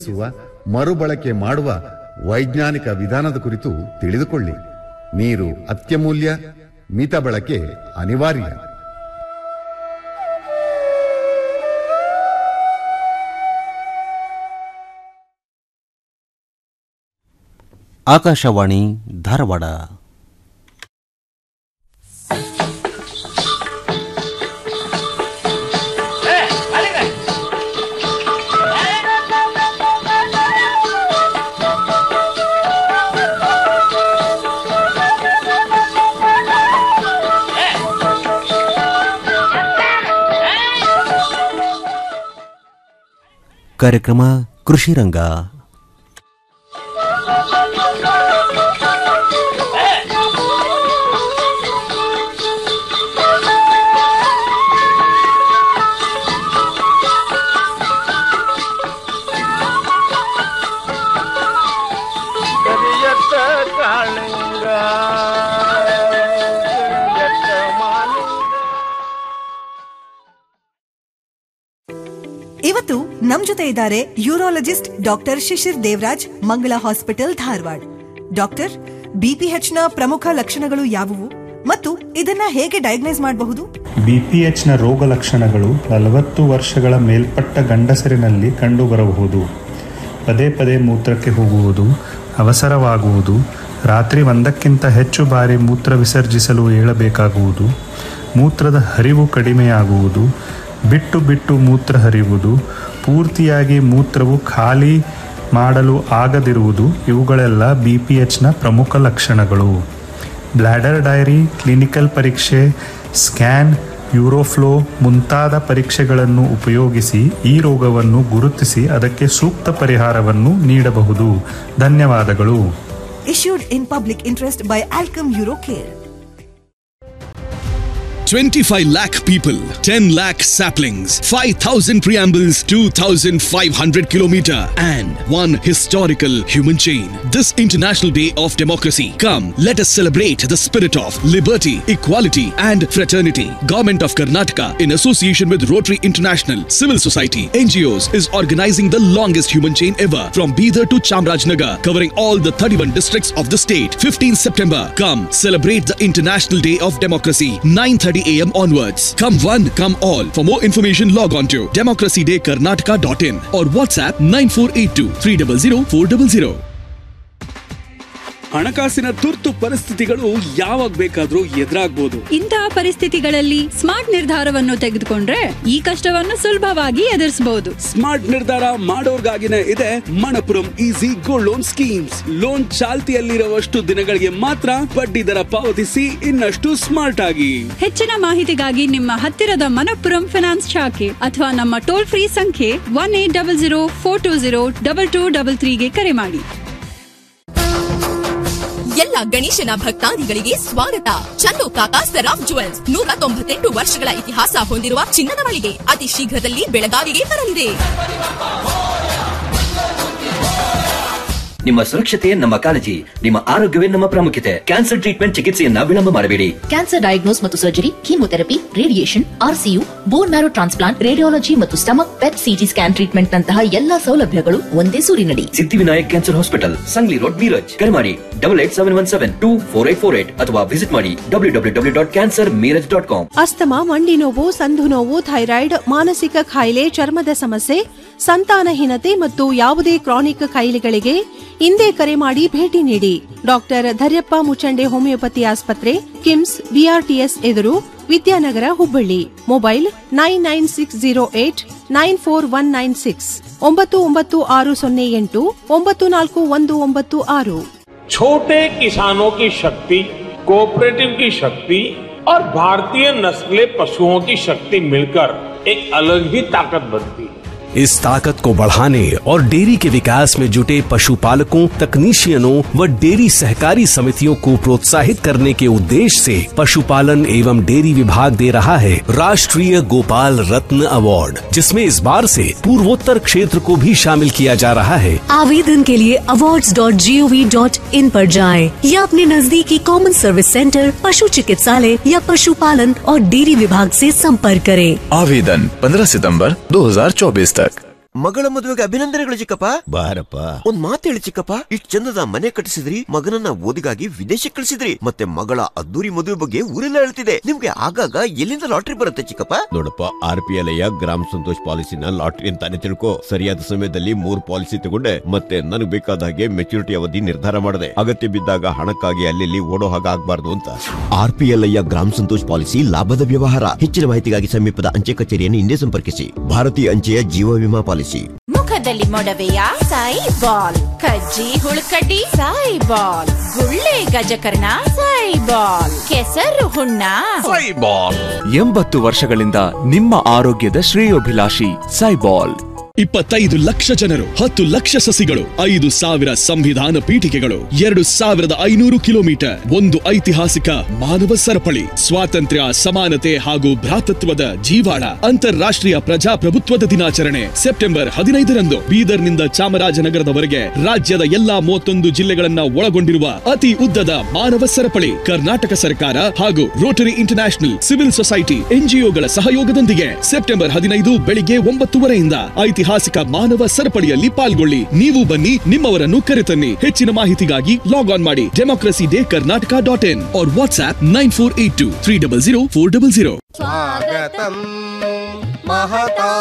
ಸುವ ಮರುಬಳಕೆ ಮಾಡುವ ವೈಜ್ಞಾನಿಕ ವಿಧಾನದ ಕುರಿತು ತಿಳಿದುಕೊಳ್ಳಿ ನೀರು ಅತ್ಯಮೂಲ್ಯ ಮಿತ ಬಳಕೆ ಅನಿವಾರ್ಯ ಆಕಾಶವಾಣಿ ಧಾರವಾಡ ಕಾರ್ಯಕ್ರಮ ಕೃಷಿ ರಂಗ ಕರಿಯತ್ತ ಕಾಳಿಂಗ ಕರಿಯತ್ತ ಮಾಲಿಂಗ ಇವತ್ತು ನಮ್ ಜೊತೆ ಇದ್ದಾರೆ ಯೂರಾಲಜಿಸ್ಟ್ ಡಾಕ್ಟರ್ ಶಿಶಿರ್ ದೇವರಾಜ್ ಮಂಗಳ ಹಾಸ್ಪಿಟಲ್ ಧಾರವಾಡ ಡಾಕ್ಟರ್ ಬಿಪಿಎಚ್ ನ ಪ್ರಮುಖ ಲಕ್ಷಣಗಳು ಯಾವುವು ಮತ್ತು ಇದನ್ನ ಹೇಗೆ ಡಯಾಗ್ನೈಸ್ ಮಾಡಬಹುದು ಬಿಪಿಎಚ್ನ ರೋಗ ಲಕ್ಷಣಗಳು ನಲವತ್ತು ವರ್ಷಗಳ ಮೇಲ್ಪಟ್ಟ ಗಂಡಸರಿನಲ್ಲಿ ಕಂಡುಬರಬಹುದು ಪದೇ ಪದೇ ಮೂತ್ರಕ್ಕೆ ಹೋಗುವುದು ಅವಸರವಾಗುವುದು ರಾತ್ರಿ ಒಂದಕ್ಕಿಂತ ಹೆಚ್ಚು ಬಾರಿ ಮೂತ್ರ ವಿಸರ್ಜಿಸಲು ಏಳಬೇಕಾಗುವುದು ಮೂತ್ರದ ಹರಿವು ಕಡಿಮೆಯಾಗುವುದು ಬಿಟ್ಟು ಬಿಟ್ಟು ಮೂತ್ರ ಹರಿಯುವುದು ಪೂರ್ತಿಯಾಗಿ ಮೂತ್ರವು ಖಾಲಿ ಮಾಡಲು ಆಗದಿರುವುದು ಇವುಗಳೆಲ್ಲ ಬಿ ಪಿ ಎಚ್ನ ಪ್ರಮುಖ ಲಕ್ಷಣಗಳು ಬ್ಲ್ಯಾಡರ್ ಡೈರಿ ಕ್ಲಿನಿಕಲ್ ಪರೀಕ್ಷೆ ಸ್ಕ್ಯಾನ್ ಯೂರೋಫ್ಲೋ ಮುಂತಾದ ಪರೀಕ್ಷೆಗಳನ್ನು ಉಪಯೋಗಿಸಿ ಈ ರೋಗವನ್ನು ಗುರುತಿಸಿ ಅದಕ್ಕೆ ಸೂಕ್ತ ಪರಿಹಾರವನ್ನು ನೀಡಬಹುದು ಧನ್ಯವಾದಗಳು issued in public interest by Alchem Eurocare. 25 lakh people, 10 lakh saplings, 5,000 preambles, 2,500 kilometer, and one historical human chain. This International Day of Democracy. Come, let us celebrate the spirit of liberty, equality, and fraternity. Government of Karnataka, in association with Rotary International, Civil Society, NGOs, is organizing the longest human chain ever from Bidar to Chamrajnagar, covering all the 31 districts of the state. 15 September. Come, celebrate the International Day of Democracy. 9:30 a.m. onwards. Come one, come all. For more information, log on to democracydaykarnataka.in or WhatsApp 9482 300 400. ಹಣಕಾಸಿನ ತುರ್ತು ಪರಿಸ್ಥಿತಿಗಳು ಯಾವಾಗ ಬೇಕಾದ್ರೂ ಎದುರಾಗ್ಬೋದು ಇಂತಹ ಪರಿಸ್ಥಿತಿಗಳಲ್ಲಿ smart ನಿರ್ಧಾರವನ್ನು ತೆಗೆದುಕೊಂಡ್ರೆ ಈ ಕಷ್ಟವನ್ನು ಸುಲಭವಾಗಿ ಎದುರಿಸಬಹುದು ಸ್ಮಾರ್ಟ್ ನಿರ್ಧಾರ ಮಾಡೋರ್ಗಾಗಿನೇ ಇದೆ Manappuram easy gold loan schemes loan ಚಾಲ್ತಿಯಲ್ಲಿರುವಷ್ಟು ದಿನಗಳಿಗೆ ಮಾತ್ರ ಬಡ್ಡಿ ದರ ಪಾವತಿಸಿ ಇನ್ನಷ್ಟು ಸ್ಮಾರ್ಟ್ ಆಗಿ ಹೆಚ್ಚಿನ ಮಾಹಿತಿಗಾಗಿ ನಿಮ್ಮ ಹತ್ತಿರದ ಮನಪ್ಪುರಂ ಫಿನಾನ್ಸ್ ಶಾಖೆ ಅಥವಾ ನಮ್ಮ ಟೋಲ್ ಫ್ರೀ ಸಂಖ್ಯೆ one eight double zero four two zero double two double ತ್ರೀಗೆ ಕರೆ ಮಾಡಿ ಎಲ್ಲ ಗಣೇಶನ ಭಕ್ತಾದಿಗಳಿಗೆ ಸ್ವಾಗತ ಚಂದು ಕಾಕ ಸರಾಫ್ ಜುವೆಲ್ಸ್ ನೂರ ತೊಂಬತ್ತೆಂಟು ವರ್ಷಗಳ ಇತಿಹಾಸ ಹೊಂದಿರುವ ಚಿನ್ನದ ಮಳಿಗೆ ಅತಿ ಶೀಘ್ರದಲ್ಲಿ ಬೆಳಗಾವಿಗೆ ಬರಲಿದೆ ನಿಮ್ಮ ಸುರಕ್ಷತೆ ನಮ್ಮ ಕಾಳಜಿ ನಿಮ್ಮ ಆರೋಗ್ಯವೇ ನಮ್ಮ ಪ್ರಾಮುಖ್ಯತೆ ಕ್ಯಾನ್ಸರ್ ಟ್ರೀಟ್ಮೆಂಟ್ ಚಿಕಿತ್ಸೆಯನ್ನ ವಿಳಂಬ ಮಾಡಬೇಡಿ ಕ್ಯಾನ್ಸರ್ ಡಯಾಗ್ನೋಸ್ ಮತ್ತು surgery chemotherapy radiation RCU bone marrow transplant radiology ಮತ್ತು stomach PET CT scan treatment ನಂತಹ ಎಲ್ಲಾ ಸೌಲಭ್ಯಗಳು ಒಂದೇ ಸೂರಿನಡಿ Siddhivinayak cancer hospital Sangli road Miraj ಕರೆ ಮಾಡಿ double eight seven one seven two four eight four eight ಅಥವಾ ವಿಸಿಟ್ ಮಾಡಿ W W W dot cancer Miraj dot com asthma ಮಂಡಿ ನೋವು ಸಂಧು ನೋವು ಥೈರಾಯ್ಡ್ ಮಾನಸಿಕ ಕಾಯಿಲೆ ಚರ್ಮದ ಸಮಸ್ಯೆ ಸಂತಾನಹೀನತೆ ಮತ್ತು ಯಾವುದೇ ಕ್ರಾನಿಕ್ ಕಾಯಿಲೆಗಳಿಗೆ ಇಂದೇ ಕರೆ ಮಾಡಿ ಭೇಟಿ ನೀಡಿ ಡಾಕ್ಟರ್ ಧರ್ಯಪ್ಪ ಮುಚಂಡೆ ಹೋಮಿಯೋಪತಿ ಆಸ್ಪತ್ರೆ ಕಿಮ್ಸ್ ಬಿಆರ್ಟಿಎಸ್ ಎದುರು Vidyanagar Hubballi mobile nine nine six zero eight nine four one nine six ಒಂಬತ್ತು ಒಂಬತ್ತು ಆರು ಸೊನ್ನೆ ಎಂಟು ಒಂಬತ್ತು ನಾಲ್ಕು ಒಂದು ಒಂಬತ್ತು ಆರು छोटे किसानों की शक्ति कोऑपरेटिव की शक्ति और भारतीय नस्ले पशुओं की शक्ति मिलकर एक अलग ही ताकत बनती है इस ताकत को बढ़ाने और डेयरी के विकास में जुटे पशुपालकों तकनीशियनों व डेयरी सहकारी समितियों को प्रोत्साहित करने के उद्देश्य से पशुपालन एवं डेयरी विभाग दे रहा है राष्ट्रीय गोपाल रत्न अवार्ड जिसमें इस बार से पूर्वोत्तर क्षेत्र को भी शामिल किया जा रहा है आवेदन के लिए awards.gov.in पर जाएं या अपने नजदीकी कॉमन सर्विस सेंटर पशु चिकित्सालय या पशुपालन और डेयरी विभाग से संपर्क करें आवेदन 15 सितंबर 2024 तक ಮಗಳ ಮದುವೆಗೆ ಅಭಿನಂದನೆಗಳು ಚಿಕ್ಕಪ್ಪ ಬಾರಪ್ಪ ಒಂದ್ ಮಾತು ಹೇಳಿ ಚಿಕ್ಕಪ್ಪ ಇಷ್ಟ್ ಚಂದದ ಮನೆ ಕಟ್ಟಿಸಿದ್ರಿ ಮಗನನ್ನ ಓದಿಗಾಗಿ ವಿದೇಶಕ್ಕೆ ಕಳಿಸಿದ್ರಿ ಮತ್ತೆ ಮಗಳ ಅದ್ದೂರಿ ಮದುವೆ ಬಗ್ಗೆ ಊರೆಲ್ಲ ಹೇಳ್ತಿದೆ ನಿಮ್ಗೆ ಆಗಾಗ ಎಲ್ಲಿಂದ ಲಾಟ್ರಿ ಬರುತ್ತೆ ಚಿಕ್ಕಪ್ಪ ನೋಡಪ್ಪ ಆರ್ ಪಿ ಎಲ್ ಗ್ರಾಮ ಸಂತೋಷ್ ಪಾಲಿಸಿನ ಲಾಟ್ರಿ ಅಂತಾನೆ ತಿಳ್ಕೊ ಸರಿಯಾದ ಸಮಯದಲ್ಲಿ ಮೂರ್ ಪಾಲಿಸಿ ತಗೊಂಡೆ ಮತ್ತೆ ನನಗೆ ಬೇಕಾದ ಹಾಗೆ ಮೆಚುರಿಟಿ ಅವಧಿ ನಿರ್ಧಾರ ಮಾಡಿದೆ ಅಗತ್ಯ ಬಿದ್ದಾಗ ಹಣಕ್ಕಾಗಿ ಅಲ್ಲಿ ಓಡೋ ಹಾಗೆ ಆಗ್ಬಾರ್ದು ಅಂತ ಆರ್ ಪಿ ಎಲ್ ಗ್ರಾಮ ಸಂತೋಷ್ ಪಾಲಿಸಿ ಲಾಭದ ವ್ಯವಹಾರ ಹೆಚ್ಚಿನ ಮಾಹಿತಿಗಾಗಿ ಸಮೀಪದ ಅಂಚೆ ಕಚೇರಿಯನ್ನು ಹಿಂದೆ ಸಂಪರ್ಕಿಸಿ ಭಾರತೀಯ ಅಂಚೆಯ ಜೀವ ವಿಮಾ ಪಾಲಿಸಿ ಮುಖದಲ್ಲಿ ಮೊಡವೆಯ ಸಾಯಿ ಬಾಲ್ ಕಜ್ಜಿ ಹುಳುಕಡ್ಡಿ ಸಾಯಿ ಬಾಲ್ ಗುಳ್ಳೆ ಗಜಕರ್ಣ ಸಾಯಿ ಬಾಲ್ ಕೆಸರು ಹುಣ್ಣ ಎಂಬತ್ತು ವರ್ಷಗಳಿಂದ ನಿಮ್ಮ ಆರೋಗ್ಯದ ಶ್ರೇಯೋಭಿಲಾಷಿ ಸೈಬಾಲ್ ಇಪ್ಪತ್ತೈದು ಲಕ್ಷ ಜನರು ಹತ್ತು ಲಕ್ಷ ಸಸಿಗಳು ಐದು ಸಾವಿರ ಸಂವಿಧಾನ ಪೀಠಿಕೆಗಳು ಎರಡು ಸಾವಿರದ ಐನೂರು ಕಿಲೋಮೀಟರ್ ಒಂದು ಐತಿಹಾಸಿಕ ಮಾನವ ಸರಪಳಿ ಸ್ವಾತಂತ್ರ್ಯ ಸಮಾನತೆ ಹಾಗೂ ಭ್ರಾತೃತ್ವದ ಜೀವಾಳ ಅಂತಾರಾಷ್ಟ್ರೀಯ ಪ್ರಜಾಪ್ರಭುತ್ವದ ದಿನಾಚರಣೆ ಸೆಪ್ಟೆಂಬರ್ ಹದಿನೈದರಂದು ಬೀದರ್ನಿಂದ ಚಾಮರಾಜನಗರದವರೆಗೆ ರಾಜ್ಯದ ಎಲ್ಲಾ ಮೂವತ್ತೊಂದು ಜಿಲ್ಲೆಗಳನ್ನ ಒಳಗೊಂಡಿರುವ ಅತಿ ಉದ್ದದ ಮಾನವ ಸರಪಳಿ ಕರ್ನಾಟಕ ಸರ್ಕಾರ ಹಾಗೂ ರೋಟರಿ ಇಂಟರ್ನ್ಯಾಷನಲ್ ಸಿವಿಲ್ ಸೊಸೈಟಿ ಎನ್ಜಿಒಗಳ ಸಹಯೋಗದೊಂದಿಗೆ ಸೆಪ್ಟೆಂಬರ್ ಹದಿನೈದು ಬೆಳಿಗ್ಗೆ ಒಂಬತ್ತುವರೆಯಿಂದ ಐತಿಹಾಸಿಕ ಮಾನವ ಸರಪಳಿಯಲ್ಲಿ ಪಾಲ್ಗೊಳ್ಳಿ ನೀವು ಬನ್ನಿ ನಿಮ್ಮವರನ್ನು ಕರೆತನ್ನಿ ಹೆಚ್ಚಿನ ಮಾಹಿತಿಗಾಗಿ ಲಾಗ್ ಆನ್ ಮಾಡಿ democracy day Karnataka dot in और WhatsApp nine four eight two three double zero four double zero स्वागतं महता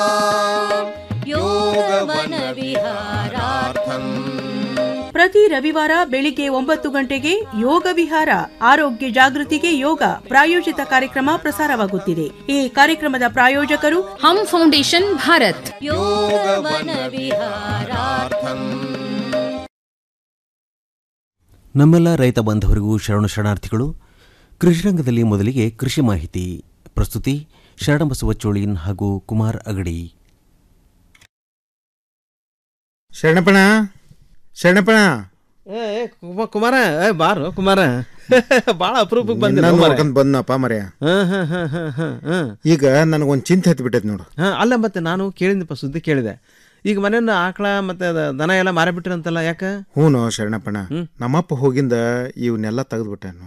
योगवनविहारार्थम् ಪ್ರತಿ ರವಿವಾರ ಬೆಳಿಗ್ಗೆ ಒಂಬತ್ತು ಗಂಟೆಗೆ ಯೋಗ ವಿಹಾರ ಆರೋಗ್ಯ ಜಾಗೃತಿಗೆ ಯೋಗ ಪ್ರಾಯೋಜಿತ ಕಾರ್ಯಕ್ರಮ ಪ್ರಸಾರವಾಗುತ್ತಿದೆ ಈ ಕಾರ್ಯಕ್ರಮದ ಪ್ರಾಯೋಜಕರು ಹಮ್ ಫೌಂಡೇಶನ್ ಭಾರತ್ योगवनविहारार्थम् ನಮ್ಮೆಲ್ಲ ರೈತ ಬಾಂಧವರಿಗೂ ಶರಣು ಶರಣಾರ್ಥಿಗಳು ಕೃಷಿ ರಂಗದಲ್ಲಿ ಮೊದಲಿಗೆ ಕೃಷಿ ಮಾಹಿತಿ ಪ್ರಸ್ತುತಿ ಶರಣಬಸವ ಚೋಳಿನ್ ಹಾಗೂ ಕುಮಾರ್ ಅಗಡಿ ಶರಣಪ್ಪಣ ಶರಣಪ್ಪಣ ಏ ಏ, ಕುಮ- ಕುಮಾರ ಏ ಬಾರು ಕುಮಾರ ಭಾಳ ಅಪರೂಪಕ್ಕೆ ಬಂದಿಲ್ಲ ನಿನ್ನ ಕುಮಾರ. ನೋಡ್ಕೊಂಡ್ ಬಂದ್ನಪ್ಪ ಮರ್ಯ ಹಾ, ಹಾ, ಹಾ, ಹಾ, ಹಾ, ಹಾ. ಈಗ ನನಗೊಂದು ಚಿಂತೆ ಹತ್ತಿ ಬಿಟ್ಟೈತಿ ನೋಡು ಹಾ, ಅಲ್ಲ ಮತ್ತೆ ನಾನು ಕೇಳಿದ್ನಪ್ಪ ಸುದ್ದಿ ಕೇಳಿದೆ ಈಗ ಮನೆಯನ್ನ ಆಕಳ ಮತ್ತೆ ಅದ ದನ ಎಲ್ಲ ಮಾರಿಬಿಟ್ಟಿರಂತಲ್ಲ ಯಾಕ ಹ್ಞೂ ಶರಣಪ್ಪಣ ನಮ್ಮಪ್ಪ ಹೋಗಿಂದ ಇವನ್ನೆಲ್ಲ ತೆಗೆದ್ಬಿಟ್ಟನು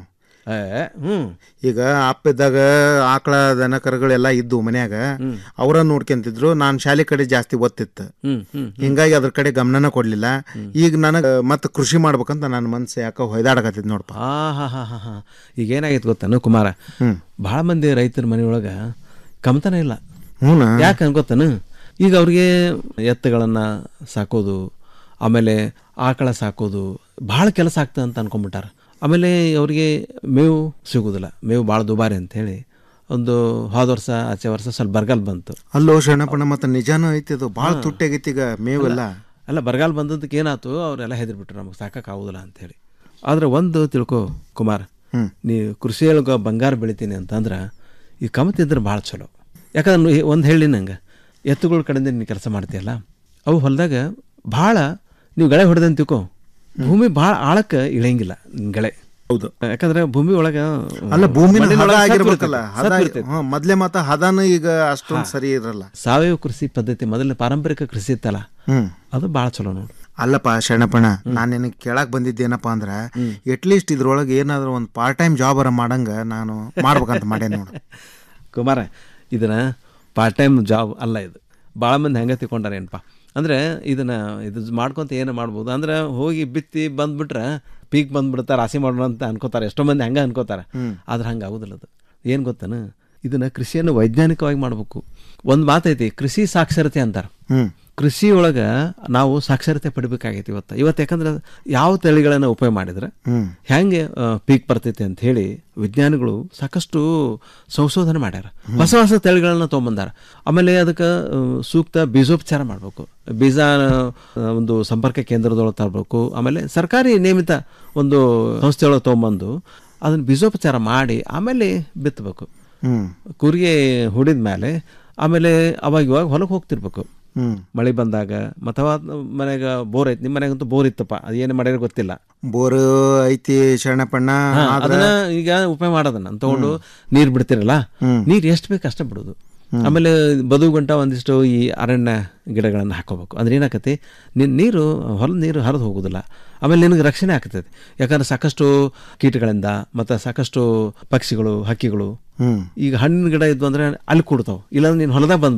ಹ್ಮ್ ಈಗ ಅಪ್ಪ ಇದ್ದಾಗ ಆಕಳ ದನ ಕರುಗಳೆಲ್ಲ ಇದ್ದು ಮನ್ಯಾಗ ಅವರ ನೋಡ್ಕೊಂತಿದ್ರು ನಾನು ಶಾಲೆ ಕಡೆ ಜಾಸ್ತಿ ಒತ್ತಿತ್ತು ಹ್ಮ್ ಹ್ಮ್ ಹಿಂಗಾಗಿ ಅದ್ರ ಕಡೆ ಗಮನನ ಕೊಡ್ಲಿಲ್ಲ ಈಗ ನನಗೆ ಮತ್ತೆ ಕೃಷಿ ಮಾಡ್ಬೇಕಂತ ನನ್ನ ಮನ್ಸು ಯಾಕೋ ಹೊಯ್ದಾಡಕತ್ತಿದ್ ನೋಡಪ್ಪ ಆ ಹಾ ಹಾ ಹಾ ಹಾ ಈಗ ಏನಾಗೈತೆ ಗೊತ್ತಾನು ಕುಮಾರ ಭಾಳ ಮಂದಿ ರೈತರ ಮನೆಯೊಳಗ ಕಮತನ ಇಲ್ಲ ಹ್ಞೂನಾ? ಯಾಕೆ ಗೊತ್ತಾನು ಈಗ ಅವ್ರಿಗೆ ಎತ್ತುಗಳನ್ನ ಸಾಕೋದು ಆಮೇಲೆ ಆಕಳ ಸಾಕೋದು ಭಾಳ ಕೆಲಸ ಆಗ್ತದೆ ಅಂತ ಅನ್ಕೊಂಡ್ಬಿಟ್ಟಾರ ಆಮೇಲೆ ಅವ್ರಿಗೆ ಮೇವು ಸಿಗೋದಿಲ್ಲ ಮೇವು ಭಾಳ ದುಬಾರಿ ಅಂತ ಹೇಳಿ ಒಂದು ಹೋದ ವರ್ಷ ಆಚೆ ವರ್ಷ ಸ್ವಲ್ಪ ಬರಗಾಲ ಬಂತು ಅಲ್ಲೋ ಶರಣಪ್ಪಣ್ಣ ಮತ್ತೆ ನಿಜಾನೂ ಐತಿ ಅದು ಭಾಳ ತುಟ್ಟಾಗೈತಿ ಈಗ ಮೇವೆಲ್ಲ ಅಲ್ಲ- ಅಲ್ಲ ಬರಗಾಲ ಬಂದದ್ದಕ್ಕೆ ಏನಾಯ್ತು ಅವರೆಲ್ಲ ಹೆದರ್ಬಿಟ್ರು ನಮಗೆ ಸಾಕಾಗೋದಿಲ್ಲ ಅಂತೇಳಿ ಆದ್ರೆ ಒಂದು ತಿಳ್ಕೊ ಕುಮಾರ್ ನೀ ಕೃಷಿಯೊಳಗೆ ಬಂಗಾರ ಬೆಳಿತೀನಿ ಅಂತಂದ್ರೆ ಈ ಕಮತಿದ್ರೆ ಭಾಳ ಚಲೋ ಯಾಕಂದ್ರೆ ಒಂದು ಹೇಳಿ ನಂಗೆ ಎತ್ತುಗಳ ಕಡೆಯಿಂದ ನೀನು ಕೆಲಸ ಮಾಡ್ತೀಯಲ್ಲ ಅವು ಹೊಲದಾಗ ಭಾಳ ನೀವು ಗಳೆ ಹೊಡೆದಂತ ತಿಳ್ಕೊ ಭೂಮಿ ಭಾಳ ಆಳಕ್ಕೆ ಇಳಿಯಂಗಿಲ್ಲ ನಿನ್ ಗಳೆ ಹೌದು ಯಾಕಂದ್ರೆ ಭೂಮಿ ಒಳಗೆ ಅಲ್ಲ ಭೂಮಿನ ಹದ ಮಣ್ಣಿನೊಳಗೆ ಸತ್ವ ಆಗಿರ್ಬೇಕಲ್ಲ ಇರ್ತೈತೆ, ಹದ ಸತ್ವ ಇರ್ತೈತೆ. ಹ್ಮ್, ಮೊದ್ಲೇ ಮಾತ ಹದಾನ ಈಗ ಅಷ್ಟೊಂದು ಸರಿ ಇರಲ್ಲ ಸಾವಯವ ಕೃಷಿ ಪದ್ಧತಿ ಮೊದಲ ಪಾರಂಪರಿಕ ಕೃಷಿ ಇತ್ತಲ್ಲ ಹ್ಮ್ ಅದು ಭಾಳ ಚಲೋ ನೋಡು ಅಲ್ಲಪ್ಪ ಶರಣಪ್ಪಣ್ಣ ನಾನು ನಿನಗೆ ಕೇಳಕ್ ಬಂದಿದ್ದೇನಪ್ಪ ಅಂದ್ರ ಅಟ್ಲೀಸ್ಟ್ ಇದ್ರೊಳಗೆ ಏನಾದ್ರು ಒಂದು ಪಾರ್ಟ್ ಟೈಮ್ ಜಾಬ್ ಅರ ಮಾಡಂಗ ನಾನು ಮಾಡ್ಬೇಕಂತ ಮಾಡೇನಿ ನೋಡು ಕುಮಾರ ಇದನ್ನ ಪಾರ್ಟ್ ಟೈಮ್ ಜಾಬ್ ಅಲ್ಲ ಇದು ಭಾಳ ಮಂದಿ ಹೆಂಗೆ ತಿಳ್ಕೊಂಡಾರೆ ಏನಪ್ಪ ಅಂದರೆ ಇದನ್ನ ಇದು ಮಾಡ್ಕೊಂತ ಏನು ಮಾಡ್ಬೋದು ಅಂದ್ರೆ ಹೋಗಿ ಬಿತ್ತಿ ಬಂದ್ಬಿಟ್ರೆ ಪೀಕ್ ಬಂದ್ಬಿಡ್ತಾರೆ ರಾಶಿ ಮಾಡೋಣ ಅಂತ ಅನ್ಕೋತಾರೆ ಎಷ್ಟೋ ಮಂದಿ ಹಂಗೆ ಅನ್ಕೋತಾರೆ ಹ್ಮ್. ಆದ್ರೆ ಹಂಗೆ ಆಗೋದಿಲ್ಲ ಅದು ಏನು ಗೊತ್ತೇನು ಇದನ್ನ ಕೃಷಿಯನ್ನು ವೈಜ್ಞಾನಿಕವಾಗಿ ಮಾಡಬೇಕು ಒಂದು ಮಾತೈತಿ ಕೃಷಿ ಸಾಕ್ಷರತೆ ಅಂತಾರೆ ಹ್ಮ್ ಕೃಷಿ ಒಳಗೆ ನಾವು ಸಾಕ್ಷರತೆ ಪಡಿಬೇಕಾಗೈತಿ ಇವತ್ತು ಇವತ್ತು ಯಾಕಂದ್ರೆ ಯಾವ ತಳಿಗಳನ್ನು ಉಪಯೋಗ ಮಾಡಿದ್ರೆ ಹ್ಮ್. ಹೆಂಗೆ ಪೀಕ್ ಬರ್ತೈತೆ ಅಂತ ಹೇಳಿ ವಿಜ್ಞಾನಿಗಳು ಸಾಕಷ್ಟು ಸಂಶೋಧನೆ ಮಾಡ್ಯಾರ ಹೊಸ ಹೊಸ ತಳಿಗಳನ್ನ ತೊಗೊಂಬಂದಾರ ಆಮೇಲೆ ಅದಕ್ಕೆ ಆ, ಸೂಕ್ತ ಬೀಜೋಪಚಾರ ಮಾಡಬೇಕು ಬೀಜ ಆ, ಒಂದು ಸಂಪರ್ಕ ಕೇಂದ್ರದೊಳಗೆ ತರಬೇಕು ಆಮೇಲೆ ಸರ್ಕಾರಿ ನೇಮಿತ ಒಂದು ಸಂಸ್ಥೆಯೊಳಗೆ ತೊಗೊಂಬಂದು ಅದನ್ನು ಬೀಜೋಪಚಾರ ಮಾಡಿ ಆಮೇಲೆ ಬಿತ್ತಬೇಕು ಹ್ಮ್ ಕೂರಿಗೆ ಹುಡಿದ ಮೇಲೆ ಆಮೇಲೆ ಅವಾಗ ಇವಾಗ ಹೊಲಕ್ಕೆ ಹೋಗ್ತಿರ್ಬೇಕು ಹ್ಮ್. ಮಳೆ ಬಂದಾಗ ಅಥವಾ ಮನೆಗೆ ಬೋರ್ ಐತಿ ನಿಮ್ಮ ಮನೆಗಂತೂ ಬೋರ್ ಇತ್ತಪ್ಪ ಅದು ಏನು ಮಾಡ್ಯಾರ ಗೊತ್ತಿಲ್ಲ ಬೋರ್ ಐತಿ ಶರಣಪ್ಪಣ್ಣ ಹಾ, ಆದ್ರ ಅದನ್ನ ಈಗ ಉಪಯೋಗ ಮಾಡೋದನ್ನ ತಗೊಂಡು ನೀರು ಬಿಡ್ತಿರಲ್ಲ ಹ್ಮ್. ನೀರು ಎಷ್ಟು ಬೇಕು ಅಷ್ಟೇ ಬಿಡೋದು ಆಮೇಲೆ ಬದು ಗಂಟ ಒಂದಿಷ್ಟು ಈ ಅರಣ್ಯ ಗಿಡಗಳನ್ನು ಹಾಕೋಬೇಕು ಅಂದ್ರೆ ಏನಾಕತಿ ನಿನ್ನ ನೀರು ಹೊಲದ ನೀರು ಹರಿದು ಹೋಗೋದಿಲ್ಲ ಆಮೇಲೆ ನಿನಗೆ ರಕ್ಷಣೆ ಆಗ್ತೈತಿ ಯಾಕಂದ್ರೆ ಸಾಕಷ್ಟು ಕೀಟಗಳಿಂದ ಮತ್ತು ಸಾಕಷ್ಟು ಪಕ್ಷಿಗಳು ಹಕ್ಕಿಗಳು ಹ್ಮ್. ಈಗ ಹಣ್ಣಿನ ಗಿಡ ಇದ್ವು ಅಂದ್ರೆ ಅಲ್ಲಿ ಕೂಡ್ತಾವೆ ಇಲ್ಲಾಂದ್ರೆ ನೀನು ಹೊಲದಾಗ ಬಂದ್ಬಿಡ್ತಾವೆ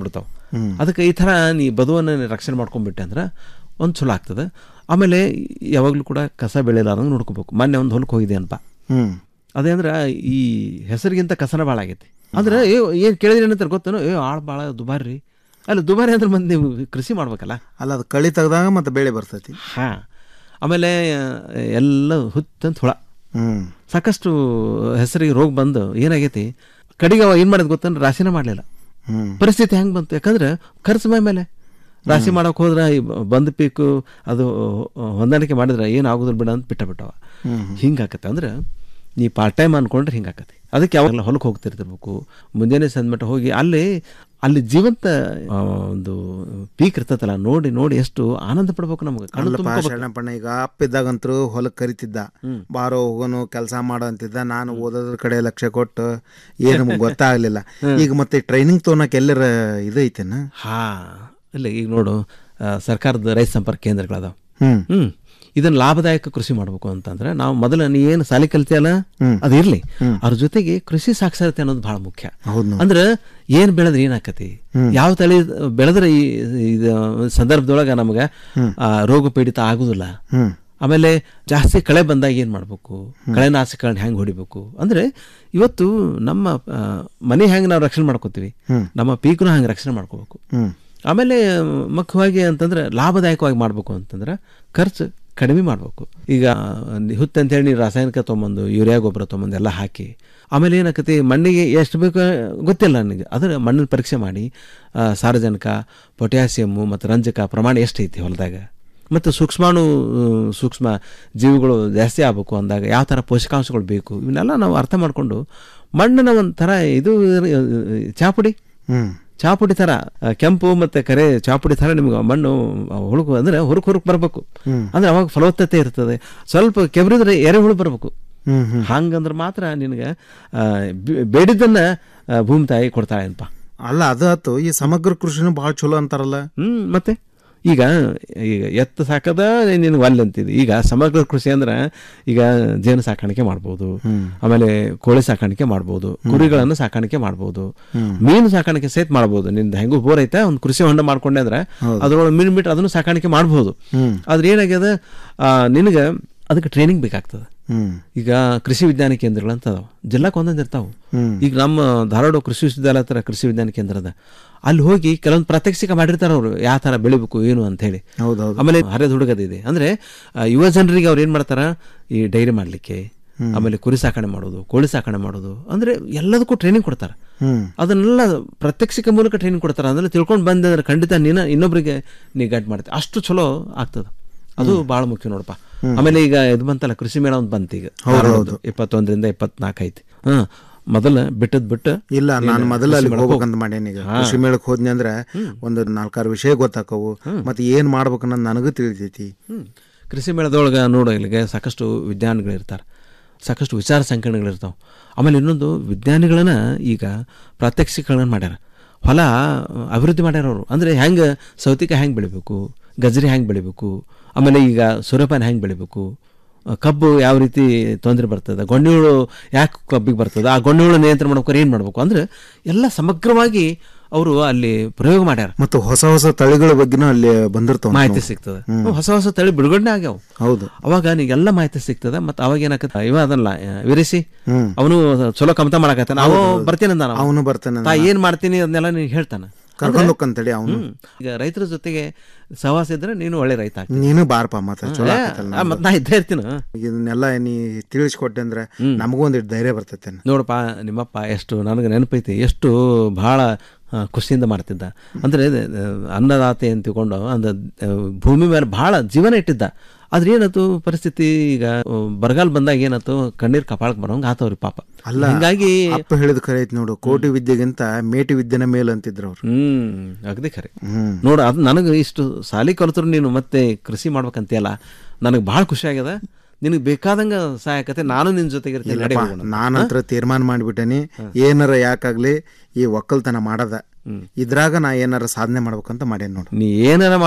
ಅದಕ್ಕೆ ಈ ಥರ ನೀ ಬದುವನ್ನು ರಕ್ಷಣೆ ಮಾಡ್ಕೊಂಡ್ಬಿಟ್ಟೆ ಅಂದ್ರೆ ಒಂದು ಚಲೋ ಆಗ್ತದೆ ಆಮೇಲೆ ಯಾವಾಗಲೂ ಕೂಡ ಕಸ ಬೆಳೆಯಲಾರ್ದಂಗೆ ನೋಡ್ಕೋಬೇಕು ಮೊನ್ನೆ ಒಂದು ಹೊಲಕ್ಕೆ ಹೋಗಿದೆ ಅನ್ಪ ಹ್ಮ್ ಅದೇ ಅಂದ್ರೆ ಈ ಹೆಸರಿಗಿಂತ ಕಸನ ಭಾಳ ಆಗೈತಿ ಅಂದ್ರೆ ಏ ಏನು ಕೇಳಿದ್ರೆ ಏನಂತಾರೆ ಗೊತ್ತೇನೋ ಏ ಆಳು ಭಾಳ ದುಬಾರಿ ರೀ ಅಲ್ಲ ದುಬಾರಿ ಅಂದ್ರೆ ಮತ್ತೆ ನೀವು ಕೃಷಿ ಮಾಡ್ಬೇಕಲ್ಲ ಅಲ್ಲ ಅದು ಕಳಿ ತೆಗ್ದಾಗ ಮತ್ತೆ ಬೆಳೆ ಬರ್ತೈತಿ ಹಾಂ ಆಮೇಲೆ ಆ, ಎಲ್ಲ ಹುತ್ತಂತ ಹುಳ ಹ್ಮ್ ಸಾಕಷ್ಟು ಹೆಸರಿಗೆ ರೋಗ ಬಂದು ಏನಾಗೈತಿ ಕಡೆಗೆ ಅವ ಏನು ಮಾಡೋದು ಗೊತ್ತಂದ್ರೆ ರಾಶಿನೇ ಮಾಡಲಿಲ್ಲ ಹ್ಮ್ ಪರಿಸ್ಥಿತಿ ಹೆಂಗೆ ಬಂತು ಯಾಕಂದ್ರೆ ಖರ್ಚು ಮೈ ಮೇಲೆ ರಾಶಿ ಮಾಡೋಕೆ ಹೋದ್ರೆ ಈ ಬಂದ ಪೀಕು ಅದು ಹೊಂದಾಣಿಕೆ ಮಾಡಿದ್ರೆ ಏನು ಆಗೋದಿಲ್ಲ ಬಿಡ ಅಂತ ಬಿಟ್ಟ ಬಿಟ್ಟವ ಹ್ಮ್. ಹಿಂಗಾಕತ್ತೆ ಅಂದ್ರೆ ನೀ ಪಾರ್ಟ್ ಟೈಮ್ ಅನ್ಕೊಂಡ್ರೆ ಹಿಂಗಾಕತಿ ಅದಕ್ಕೆ ಯಾವಾಗಲ ಹೊಲಕ್ಕೆ ಹೋಗ್ತಿರ್ತಿರ್ಬೇಕು ಮುಂಜಾನೆ ಸಂದ್ಮಟ್ಟ ಹೋಗಿ ಅಲ್ಲಿ ಅಲ್ಲಿ ಜೀವಂತ ಆ, ಒಂದು ಪೀಕ್ ಇರ್ತತಲ್ಲ ನೋಡಿ ನೋಡಿ ಎಷ್ಟು ಆನಂದ ಪಡ್ಬೇಕು ನಮ್ಗೆ ಕಣ್ಣು ಅಲ್ಲಪ್ಪ ತುಂಬ್ಕೊಬೇಕು. ಶರಣಪ್ಪಣ್ಣ ಈಗ ಅಪ್ಪ ಇದ್ದಾಗಂತರೂ ಹೊಲಕ್ಕೆ ಕರಿತಿದ್ದ ಬಾರೋ ಹೋಗೋನು ಕೆಲಸ ಮಾಡೋ ಅಂತಿದ್ದ ನಾನು ಓದೋದ್ರ ಕಡೆ ಲಕ್ಷ್ಯ ಕೊಟ್ಟು ಏನು ನಮ್ಗೆ ಗೊತ್ತಾಗ್ಲಿಲ್ಲ ಈಗ ಮತ್ತೆ ಟ್ರೈನಿಂಗ್ ತೊಗೊಳಕ್ ಎಲ್ಲರ ಇದೈತೇನ ಹಾ ಇಲ್ಲ ಈಗ ನೋಡು ಆ, ಸರ್ಕಾರದ ರೈತ ಸಂಪರ್ಕ ಕೇಂದ್ರಗಳದಾವ ಹ್ಮ್. ಹ್ಮ್ ಇದನ್ನ ಲಾಭದಾಯಕ ಕೃಷಿ ಮಾಡ್ಬೇಕು ಅಂತಂದ್ರೆ ನಾವು ಮೊದಲ ನೀ ಏನು ಸಾಲಿ ಕಲ್ತಿಯಲ್ಲ ಹ್ಮ್. ಅದು ಇರ್ಲಿ ಹ್ಮ್. ಅದ್ರ ಜೊತೆಗೆ ಕೃಷಿ ಸಾಕ್ಷರತೆ ಅನ್ನೋದು ಬಹಳ ಮುಖ್ಯ ಹೌದು ನೋಡಿ. ಅಂದ್ರೆ ಏನ್ ಬೆಳೆದ್ರೆ ಏನಾಕತಿ ಹ್ಮ್. ಯಾವ ತಳಿ ಬೆಳೆದ್ರೆ ಈ ಇದು ಸಂದರ್ಭದೊಳಗ ನಮ್ಗೆ ಹ್ಮ್. ಆ, ರೋಗ ಪೀಡಿತ ಆಗುದಿಲ್ಲ ಹ್ಮ್. ಆಮೇಲೆ ಜಾಸ್ತಿ ಕಳೆ ಬಂದಾಗ ಏನು ಮಾಡಬೇಕು ಕಳೆನಾಶಕಗಳನ್ನ ಹೆಂಗೆ ಹೊಡಿಬೇಕು ಅಂದರೆ ಇವತ್ತು ನಮ್ಮ ಆ, ಮನೆ ಹೆಂಗೆ ನಾವು ರಕ್ಷಣೆ ಮಾಡ್ಕೋತೀವಿ ಹ್ಮ್. ನಮ್ಮ ಪೀಕ್ನು ಹಂಗೆ ರಕ್ಷಣೆ ಮಾಡ್ಕೋಬೇಕು ಹ್ಮ್. ಆಮೇಲೆ ಮುಖ್ಯವಾಗಿ ಅಂತಂದ್ರೆ ಲಾಭದಾಯಕವಾಗಿ ಮಾಡಬೇಕು ಅಂತಂದ್ರೆ ಖರ್ಚು ಕಡಿಮೆ ಮಾಡಬೇಕು ಈಗ ಹುತ್ತು ಅಂತೇಳಿ ನೀವು ರಾಸಾಯನಿಕ ತೊಗೊಂಬಂದು ಯೂರಿಯಾ ಗೊಬ್ಬರ ತೊಗೊಂಬಂದು ಎಲ್ಲ ಹಾಕಿ ಆಮೇಲೆ ಏನಾಕತಿ ಮಣ್ಣಿಗೆ ಎಷ್ಟು ಬೇಕು ಗೊತ್ತಿಲ್ಲ ನನಗೆ ಅದರ ಮಣ್ಣಿನ ಪರೀಕ್ಷೆ ಮಾಡಿ ಆ, ಸಾರಜನಕ ಪೊಟ್ಯಾಸಿಯಮ್ಮು ಮತ್ತು ರಂಜಕ ಪ್ರಮಾಣ ಎಷ್ಟೈತಿ ಹೊಲದಾಗ ಮತ್ತು ಸೂಕ್ಷ್ಮಾಣು ಆ, ಸೂಕ್ಷ್ಮ ಜೀವಿಗಳು ಜಾಸ್ತಿ ಆಗಬೇಕು ಅಂದಾಗ ಯಾವ ಥರ ಪೋಷಕಾಂಶಗಳು ಬೇಕು ಇವನ್ನೆಲ್ಲ ನಾವು ಅರ್ಥ ಮಾಡಿಕೊಂಡು ಮಣ್ಣಿನ ಒಂಥರ ಇದು ಆ, ಚಾಪುಡಿ ಹ್ಮ್ ಚಾಪುಡಿ ಥರ ಆ, ಕೆಂಪು ಮತ್ತು ಕರೆ ಚಾಪುಡಿ ಥರ ನಿಮ್ಗೆ ಮಣ್ಣು ಹುಳುಕು ಅಂದರೆ ಹುರುಕ್ ಹುರುಕ್ ಬರಬೇಕು ಹ್ಮ್. ಅಂದ್ರೆ ಅವಾಗ ಫಲವತ್ತತೆ ಇರ್ತದೆ ಸ್ವಲ್ಪ ಕೆಬ್ರಿದ್ರೆ ಎರೆಹುಳು ಬರಬೇಕು ಹ್ಮ್ ಹ್ಮ್ ಹಂಗಂದ್ರೆ ಮಾತ್ರ ನಿನಗೆ ಆ, ಬೆ- ಬೇಡಿದ್ದನ್ನ ಆ, ಭೂಮಿ ತಾಯಿ ಕೊಡ್ತಾಳೆ ಅನ್ಪ ಅಲ್ಲ ಅದು ಆತು ಈ ಸಮಗ್ರ ಕೃಷಿನೂ ಭಾಳ ಚಲೋ ಅಂತಾರಲ್ಲ ಹ್ಮ್ ಮತ್ತೆ ಈಗ ಈಗ ಎತ್ತು ಸಾಕದ ನಿನಗೆ ಒಲ್ಲೆ ಅಂತಿದೆ ಈಗ ಸಮಗ್ರ ಕೃಷಿ ಅಂದ್ರೆ ಈಗ ಜೇನು ಸಾಕಾಣಿಕೆ ಮಾಡ್ಬೋದು ಆಮೇಲೆ ಕೋಳಿ ಸಾಕಾಣಿಕೆ ಮಾಡ್ಬೋದು ಕುರಿಗಳನ್ನು ಸಾಕಾಣಿಕೆ ಮಾಡ್ಬೋದು ಹ್ಮ್. ಮೀನು ಸಾಕಾಣಿಕೆ ಸಹಿತ ಮಾಡ್ಬೋದು ನಿಂದ ಹೆಂಗೂ ಬೋರ್ ಐತೆ ಒಂದು ಕೃಷಿ ಹೊಂಡ ಮಾಡ್ಕೊಂಡೆ ಅಂದ್ರೆ ಹೌದು. ಅದ್ರೊಳಗೆ ಮೀನು ಬಿಟ್ಟು ಅದನ್ನು ಸಾಕಾಣಿಕೆ ಮಾಡ್ಬೋದು ಹ್ಮ್. ಆದ್ರೆ ಏನಾಗ್ಯದ ಆ, ನಿನಗೆ ಅದಕ್ಕೆ ಟ್ರೈನಿಂಗ್ ಬೇಕಾಗ್ತದೆ ಹ್ಮ್ ಈಗ ಕೃಷಿ ವಿಜ್ಞಾನ ಕೇಂದ್ರಗಳು ಅಂತ ಅದಾವ ಜಿಲ್ಲಾಕ್ ಒಂದೊಂದು ಇರ್ತಾವ ಹ್ಮ್. ಈಗ ನಮ್ಮ ಧಾರವಾಡ ಕೃಷಿ ವಿಶ್ವವಿದ್ಯಾಲಯ ಹತ್ರ ಕೃಷಿ ವಿಜ್ಞಾನ ಕೇಂದ್ರ ಅದ ಅಲ್ಲಿ ಹೋಗಿ ಕೆಲವೊಂದು ಪ್ರಾತ್ಯಕ್ಷಿಕ ಮಾಡಿರ್ತಾರೆ ಅವರು ಯಾವ ಥರ ಬೆಳಿಬೇಕು ಏನು ಅಂತ ಹೇಳಿ ಹೌದೌದು ಆಮೇಲೆ ಹರಿದ ಹುಡುಗದಿದೆ ಅಂದ್ರೆ ಆ, ಯುವ ಜನರಿಗೆ ಅವ್ರು ಏನ್ ಮಾಡ್ತಾರ ಈ ಡೈರಿ ಮಾಡ್ಲಿಕ್ಕೆ ಹ್ಮ್. ಆಮೇಲೆ ಕುರಿ ಸಾಕಣೆ ಮಾಡೋದು ಕೋಳಿ ಸಾಕಣೆ ಮಾಡೋದು ಅಂದ್ರೆ ಎಲ್ಲದಕ್ಕೂ ಟ್ರೈನಿಂಗ್ ಕೊಡ್ತಾರೆ ಹ್ಮ್ ಅದನ್ನೆಲ್ಲ ಪ್ರಾತ್ಯಕ್ಷಿಕ ಮೂಲಕ ಟ್ರೈನಿಂಗ್ ಕೊಡ್ತಾರೆ ಅದನ್ನ ತಿಳ್ಕೊಂಡು ಬಂದಂದ್ರೆ ಖಂಡಿತ ನೀನು ಇನ್ನೊಬ್ರಿಗೆ ನೀ ಗೈಡ್ ಮಾಡ್ತೀವಿ ಅಷ್ಟು ಚಲೋ ಆಗ್ತದ ಅದು ಬಹಳ ಮುಖ್ಯ ನೋಡಪ್ಪ ಆಮೇಲೆ ಈಗ ಇದು ಬಂತಲ್ಲ ಕೃಷಿ ಮೇಳ ಒಂದು ಬಂತು ಈಗ ಹೌದು, ಧಾರವಾಡದ್ದು. ಹೌದು. ಇಪ್ಪತ್ತೊಂದರಿಂದ ಇಪ್ಪತ್ನಾಲ್ಕು ಐತಿ ಹಾ ಮೊದಲ ಬಿಟ್ಟದ್ ಬಿಟ್ಟು ಇಲ್ಲ ನಾನು ಏನು ಮೊದಲ ಕೃಷಿ ಅಲ್ಲಿ ಮೇಳಕ್ಕೆ ಹೋಗ್ಬೇಕಂತ ಮಾಡೇನಿ ಈಗ ಹಾ. ಕೃಷಿ ಮೇಳಕ್ಕೆ ಹೋದ್ನಿ ಅಂದ್ರೆ ಒಂದು ನಾಲ್ಕಾರು ವಿಷಯ ಗೊತ್ತಾಕವು ಮತ್ತೆ ಏನ್ ಮಾಡ್ಬೇಕನ್ನೋದು ನನಗೂ ತಿಳಿತೈತಿ ಹ್ಮ್. ಕೃಷಿ ಮೇಳದೊಳಗೆ ನೋಡೋ ಇಲ್ಲಿಗೆ ಸಾಕಷ್ಟು ವಿಜ್ಞಾನಿಗಳಿರ್ತಾರೆ ಸಾಕಷ್ಟು ವಿಚಾರ ಸಂಕಿರಣಗಳಿರ್ತಾವೆ ಆಮೇಲೆ ಇನ್ನೊಂದು ವಿಜ್ಞಾನಿಗಳನ್ನ ಈಗ ಪ್ರಾತ್ಯಕ್ಷಿಕಗಳನ್ನ ಮಾಡ್ಯಾರ ಹೊಲ ಅಭಿವೃದ್ಧಿ ಮಾಡ್ಯಾರ ಅವರು ಅಂದರೆ ಹೆಂಗೆ ಸೌತಿಕಾಯಿ ಹೆಂಗೆ ಬೆಳಿಬೇಕು ಗಜರಿ ಹೆಂಗೆ ಬೆಳಿಬೇಕು ಆಮೇಲೆ ಈಗ ಸೂರ್ಯಪಾನ ಹೆಂಗೆ ಬೆಳಿಬೇಕು ಆ, ಕಬ್ಬು ಯಾವ ರೀತಿ ತೊಂದರೆ ಬರ್ತದೆ ಗೊಂಡೆಹುಳು ಯಾಕೆ ಕಬ್ಬಿಗೆ ಬರ್ತದೆ ಆ ಗೊಂಡೆಹುಳು ನಿಯಂತ್ರಣ ಮಾಡ್ಬೇಕಾರೆ ಏನು ಮಾಡಬೇಕು ಅಂದರೆ ಎಲ್ಲ ಸಮಗ್ರವಾಗಿ ಅವರು ಅಲ್ಲಿ ಪ್ರಯೋಗ ಮಾಡ್ಯಾರ ಮತ್ತು ಹೊಸ ಹೊಸ ತಳಿಗಳ ಬಗ್ಗೆನೂ ಅಲ್ಲಿ ಬಂದಿರ್ತಾವ ಮಾಹಿತಿ ಸಿಗ್ತದೆ ಹೊಸ ಹೊಸ ತಳಿ ಬಿಡುಗಡೆ ಆಗ್ಯಾವ ಹೌದು ಅವಾಗ ನೀಗೆಲ್ಲ ಮಾಹಿತಿ ಸಿಗ್ತದೆ ಮತ್ತೆ ಅವಾಗ ಏನಾಕತ್ತ ಇವ ಅದಲ್ಲ ವಿರಿಸಿ ಹ್ಮ್. ಅವನು ಚಲೋ ಕಮತ ಮಾಡಕತ್ತ ನಾವು ಬರ್ತೀನಿ ಅಂದ ಅವನು ಬರ್ತಾನೆ ತಾ ಏನ್ ಮಾಡ್ತೀನಿ ಅದನ್ನೆಲ್ಲ ನೀನು ಹೇಳ್ತಾನ ಕರ್ಕೊಂಡ್ ಹೋಕ್ಕಂತೇಳಿ ಅವನು ಹ್ಮ್. ಈಗ ರೈತರ ಜೊತೆಗೆ ಸಹವಾಸ ಇದ್ರೆ ನೀನು ಒಳ್ಳೆ ರೈತ ಆಗ್ತಿ. ನೀನು ಬಾರಪ್ಪ ಮತ್ತೆ ಚಲೋ ಏ, ಆಕತ್ತಲ್ಲ ಆ, ಮತ್ತ್ ನಾ ಇದ್ದೇ ಇರ್ತೀನಿ ಇದನ್ನೆಲ್ಲ ನೀ ತಿಳಿಸ್ಕೊಟ್ಟೆ ಅಂದ್ರೆ ನಮಗೂ ಒಂದಿಟ್ಟು ಧೈರ್ಯ ಬರ್ತೈತೆ ನೋಡಪ್ಪ ನಿಮ್ಮಪ್ಪ ಎಷ್ಟು ನನಗೆ ನೆನಪೈತಿ ಎಷ್ಟು ಬಹಳ ಆ, ಖುಷಿಯಿಂದ ಮಾಡ್ತಿದ್ದ ಅಂದರೆ ಅನ್ನದಾತೆ ಅಂತ ತಿಳ್ಕೊಂಡು ಅಂದ ಆ, ಭೂಮಿ ಮೇಲೆ ಬಹಳ ಜೀವನ ಇಟ್ಟಿದ್ದ ಆದ್ರೆ ಏನಾಯ್ತು ಪರಿಸ್ಥಿತಿ ಈಗ ಆ, ಬರಗಾಲ ಬಂದಾಗ ಏನಾಯ್ತು ಕಣ್ಣೀರ್ ಕಪಾಳಕ್ಕೆ ಬರೋಂಗೆ ಆತವ್ರಿ ಪಾಪ ಅಲ್ಲ ಹಿಂಗಾಗಿ ಅಪ್ಪ ಹೇಳಿದ ಖರೆ ಐತಿ ನೋಡು ಕೋಟಿ ವಿದ್ಯೆಗಿಂತ ಮೇಟಿ ವಿದ್ಯೆನ ಮೇಲ್ ಅಂತಿದ್ರು ಅವ್ರು ಹ್ಮ್ ಅಗದಿ ಖರೆ ಹ್ಮ್ ನೋಡು ಅದು ನನಗೆ ಇಷ್ಟು ಸಾಲಿ ಕಲಿತರು ನೀನು ಮತ್ತೆ ಕೃಷಿ ಮಾಡ್ಬೇಕಂತೀಯಲ್ಲ ನನಗೆ ಭಾಳ ಖುಷಿ ಆಗ್ಯದ ನಿನಗೆ ಬೇಕಾದಂಗ ಸಹಾಯಕತೆ ನಾನು ನಿನ್ನ ಜೊತೆಗೆ ಇರ್ತೀನಿ ನಡಿ ಇಲ್ಲಪ್ಪ, ಹೋಗೋಣ. ನಾನಂತ್ರ ತೀರ್ಮಾನ ಮಾಡಿಬಿಟ್ಟೇನಿ ಏನಾರ ಯಾಕಾಗ್ಲಿ ಈ ಒಕ್ಕಲ್ತನ ಮಾಡದ ಇದ್ರಾಗ ನಾ ಏನಾರ ಸಾಧನೆ ಮಾಡ್ಬೇಕಂತ ಮಾಡೇನಿ ನೋಡು ನೀ ಏನಾರ ಮಾಡು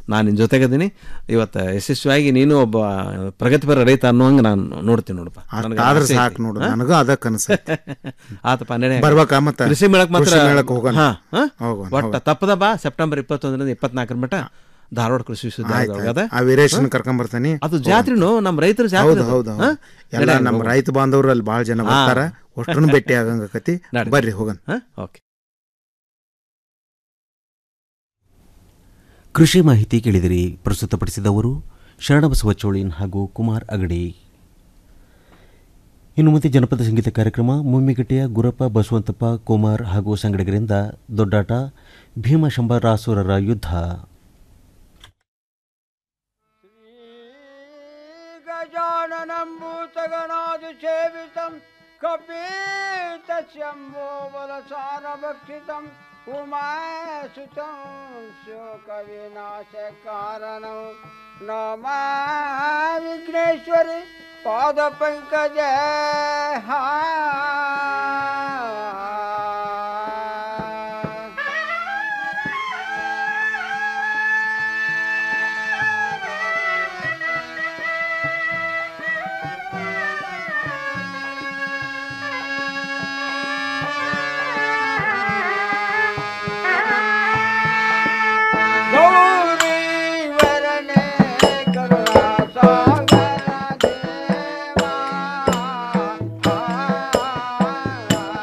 ನಾನು ನಿನ್ನ ಜೊತೆಗದೀನಿ ಇವತ್ತು ಯಶಸ್ವಿಯಾಗಿ ನೀನು ಒಬ್ಬ ಪ್ರಗತಿಪರ ರೈತ ಅನ್ನೋಂಗೆ ನಾನು ನೋಡ್ತೀನಿ ನೋಡಪ್ಪ ನನಗೆ ಆದ್ರೆ ಆಸೆ ಐತಿ. ಸಾಕು ನೋಡು ಹಾ? ನನಗೂ ಅದ ಕನಸು ಆತಪ್ಪ ನೆನೆ ಬರ್ಬೇಕಾ ಮತ್ತೆ? ಕೃಷಿ ಮೇಳಕ್ಕೆ ಮಾತ್ರ ಕೃಷಿ ಮೇಳಕ್ಕೆ ಹೋಗೋಣ. ಹಾ, ಹಾ? ಹೋಗೋಣ, ಒಟ್ಟ ಹೋಗೋಣ. ತಪ್ಪದ ಬಾ ಸೆಪ್ಟೆಂಬರ್ ಇಪ್ಪತ್ತೊಂದರಿಂದ ಇಪ್ಪತ್ನಾಲ್ಕರ ಮಟ್ಟ ಧಾರವಾಡ ಕೃಷಿ ವಿಶ್ವವಿದ್ಯಾಲಯದೊಳಗೆ ಅದ ಆ ವೀರೇಶನ್ ಹಾ? ಕರ್ಕೊಂಡ್ ಬರ್ತಾನೆ ಅದು ಜಾತ್ರೆನು ನಮ್ಮ ರೈತರ ಜಾತ್ರೆ ಹೌದು ಅದು. ಹೌದು ಹಾ? ಎಲ್ಲ ನಡೆ, ನಮ್ಮ ಹೋಗೋಣ. ರೈತ ಬಾಂಧವರು ಅಲ್ಲಿ ಭಾಳ ಜನ ಹಾ. ಬರ್ತಾರ ಒಟ್ಟನ್ನು ಭೇಟಿ ಆಗಂಗಕತಿ ನಡೆ. ಬರ್ರಿ ಹೋಗನ್ ಹಾ? ಓಕೆ ಕೃಷಿ ಮಾಹಿತಿ ಕೇಳಿದಿರಿ ಪ್ರಸ್ತುತಪಡಿಸಿದವರು ಶರಣಬಸವ ಚೋಳಿನ್ ಹಾಗೂ ಕುಮಾರ್ ಅಗಡಿ ಇನ್ನು ಮುಂದೆ ಜನಪದ ಸಂಗೀತ ಕಾರ್ಯಕ್ರಮ ಮುಮ್ಮಿಗಟ್ಟೆಯ ಗುರಪ್ಪ ಬಸವಂತಪ್ಪ ಕುಮಾರ್ ಹಾಗೂ ಸಂಗಡಿಗರಿಂದ ದೊಡ್ಡಾಟ ಭೀಮಶಂಬರಾಸುರರ ಯುದ್ಧ गजाननं भूतगणादिसेवितं कपीतशम्भो बलसारभक्षितम् उमासुतं शोकविनाशकारणं नमा विघ्नेश्वरि पादपङ्कज ಗೌರಿ ವರನೆ ಕರುಣಾಸಾಗರ ದೇವಾ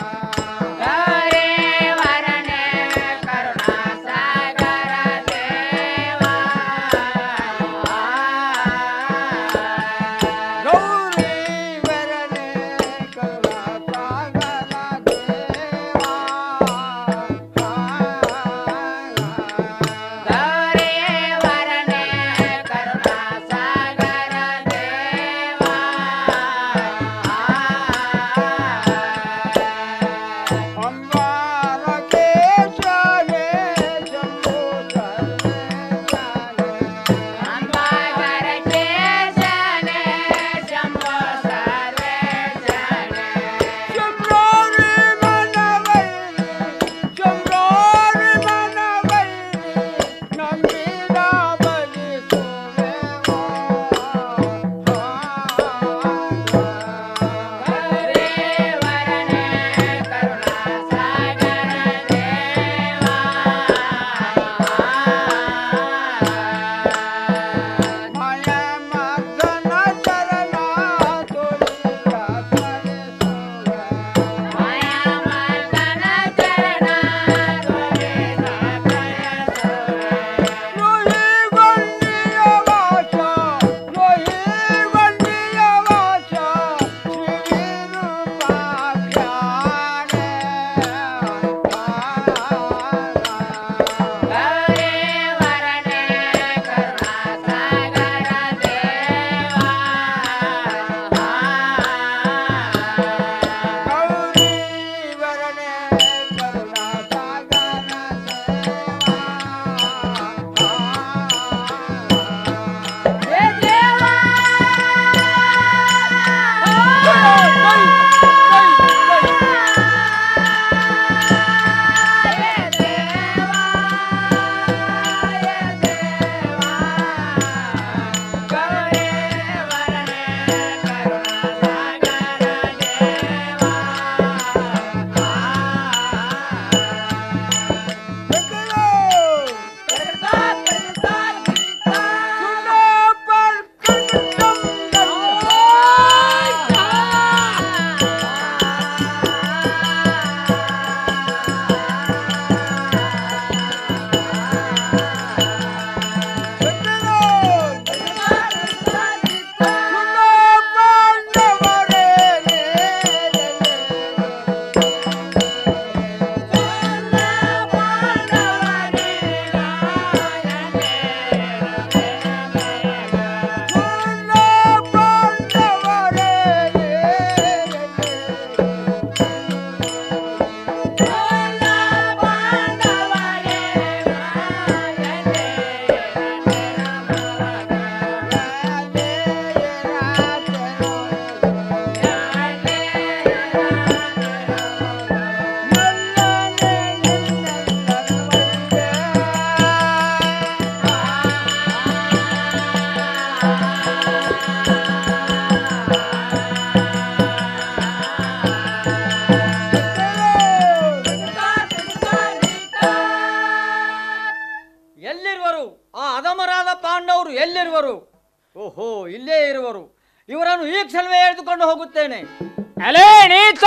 ಓಹೋ ಇಲ್ಲೇ ಇರುವರು ಇವರನ್ನು ಈ ಕ್ಷಣವೇ ಎಳೆದುಕೊಂಡು ಹೋಗುತ್ತೇನೆ ಅಲೇ ನೀಚ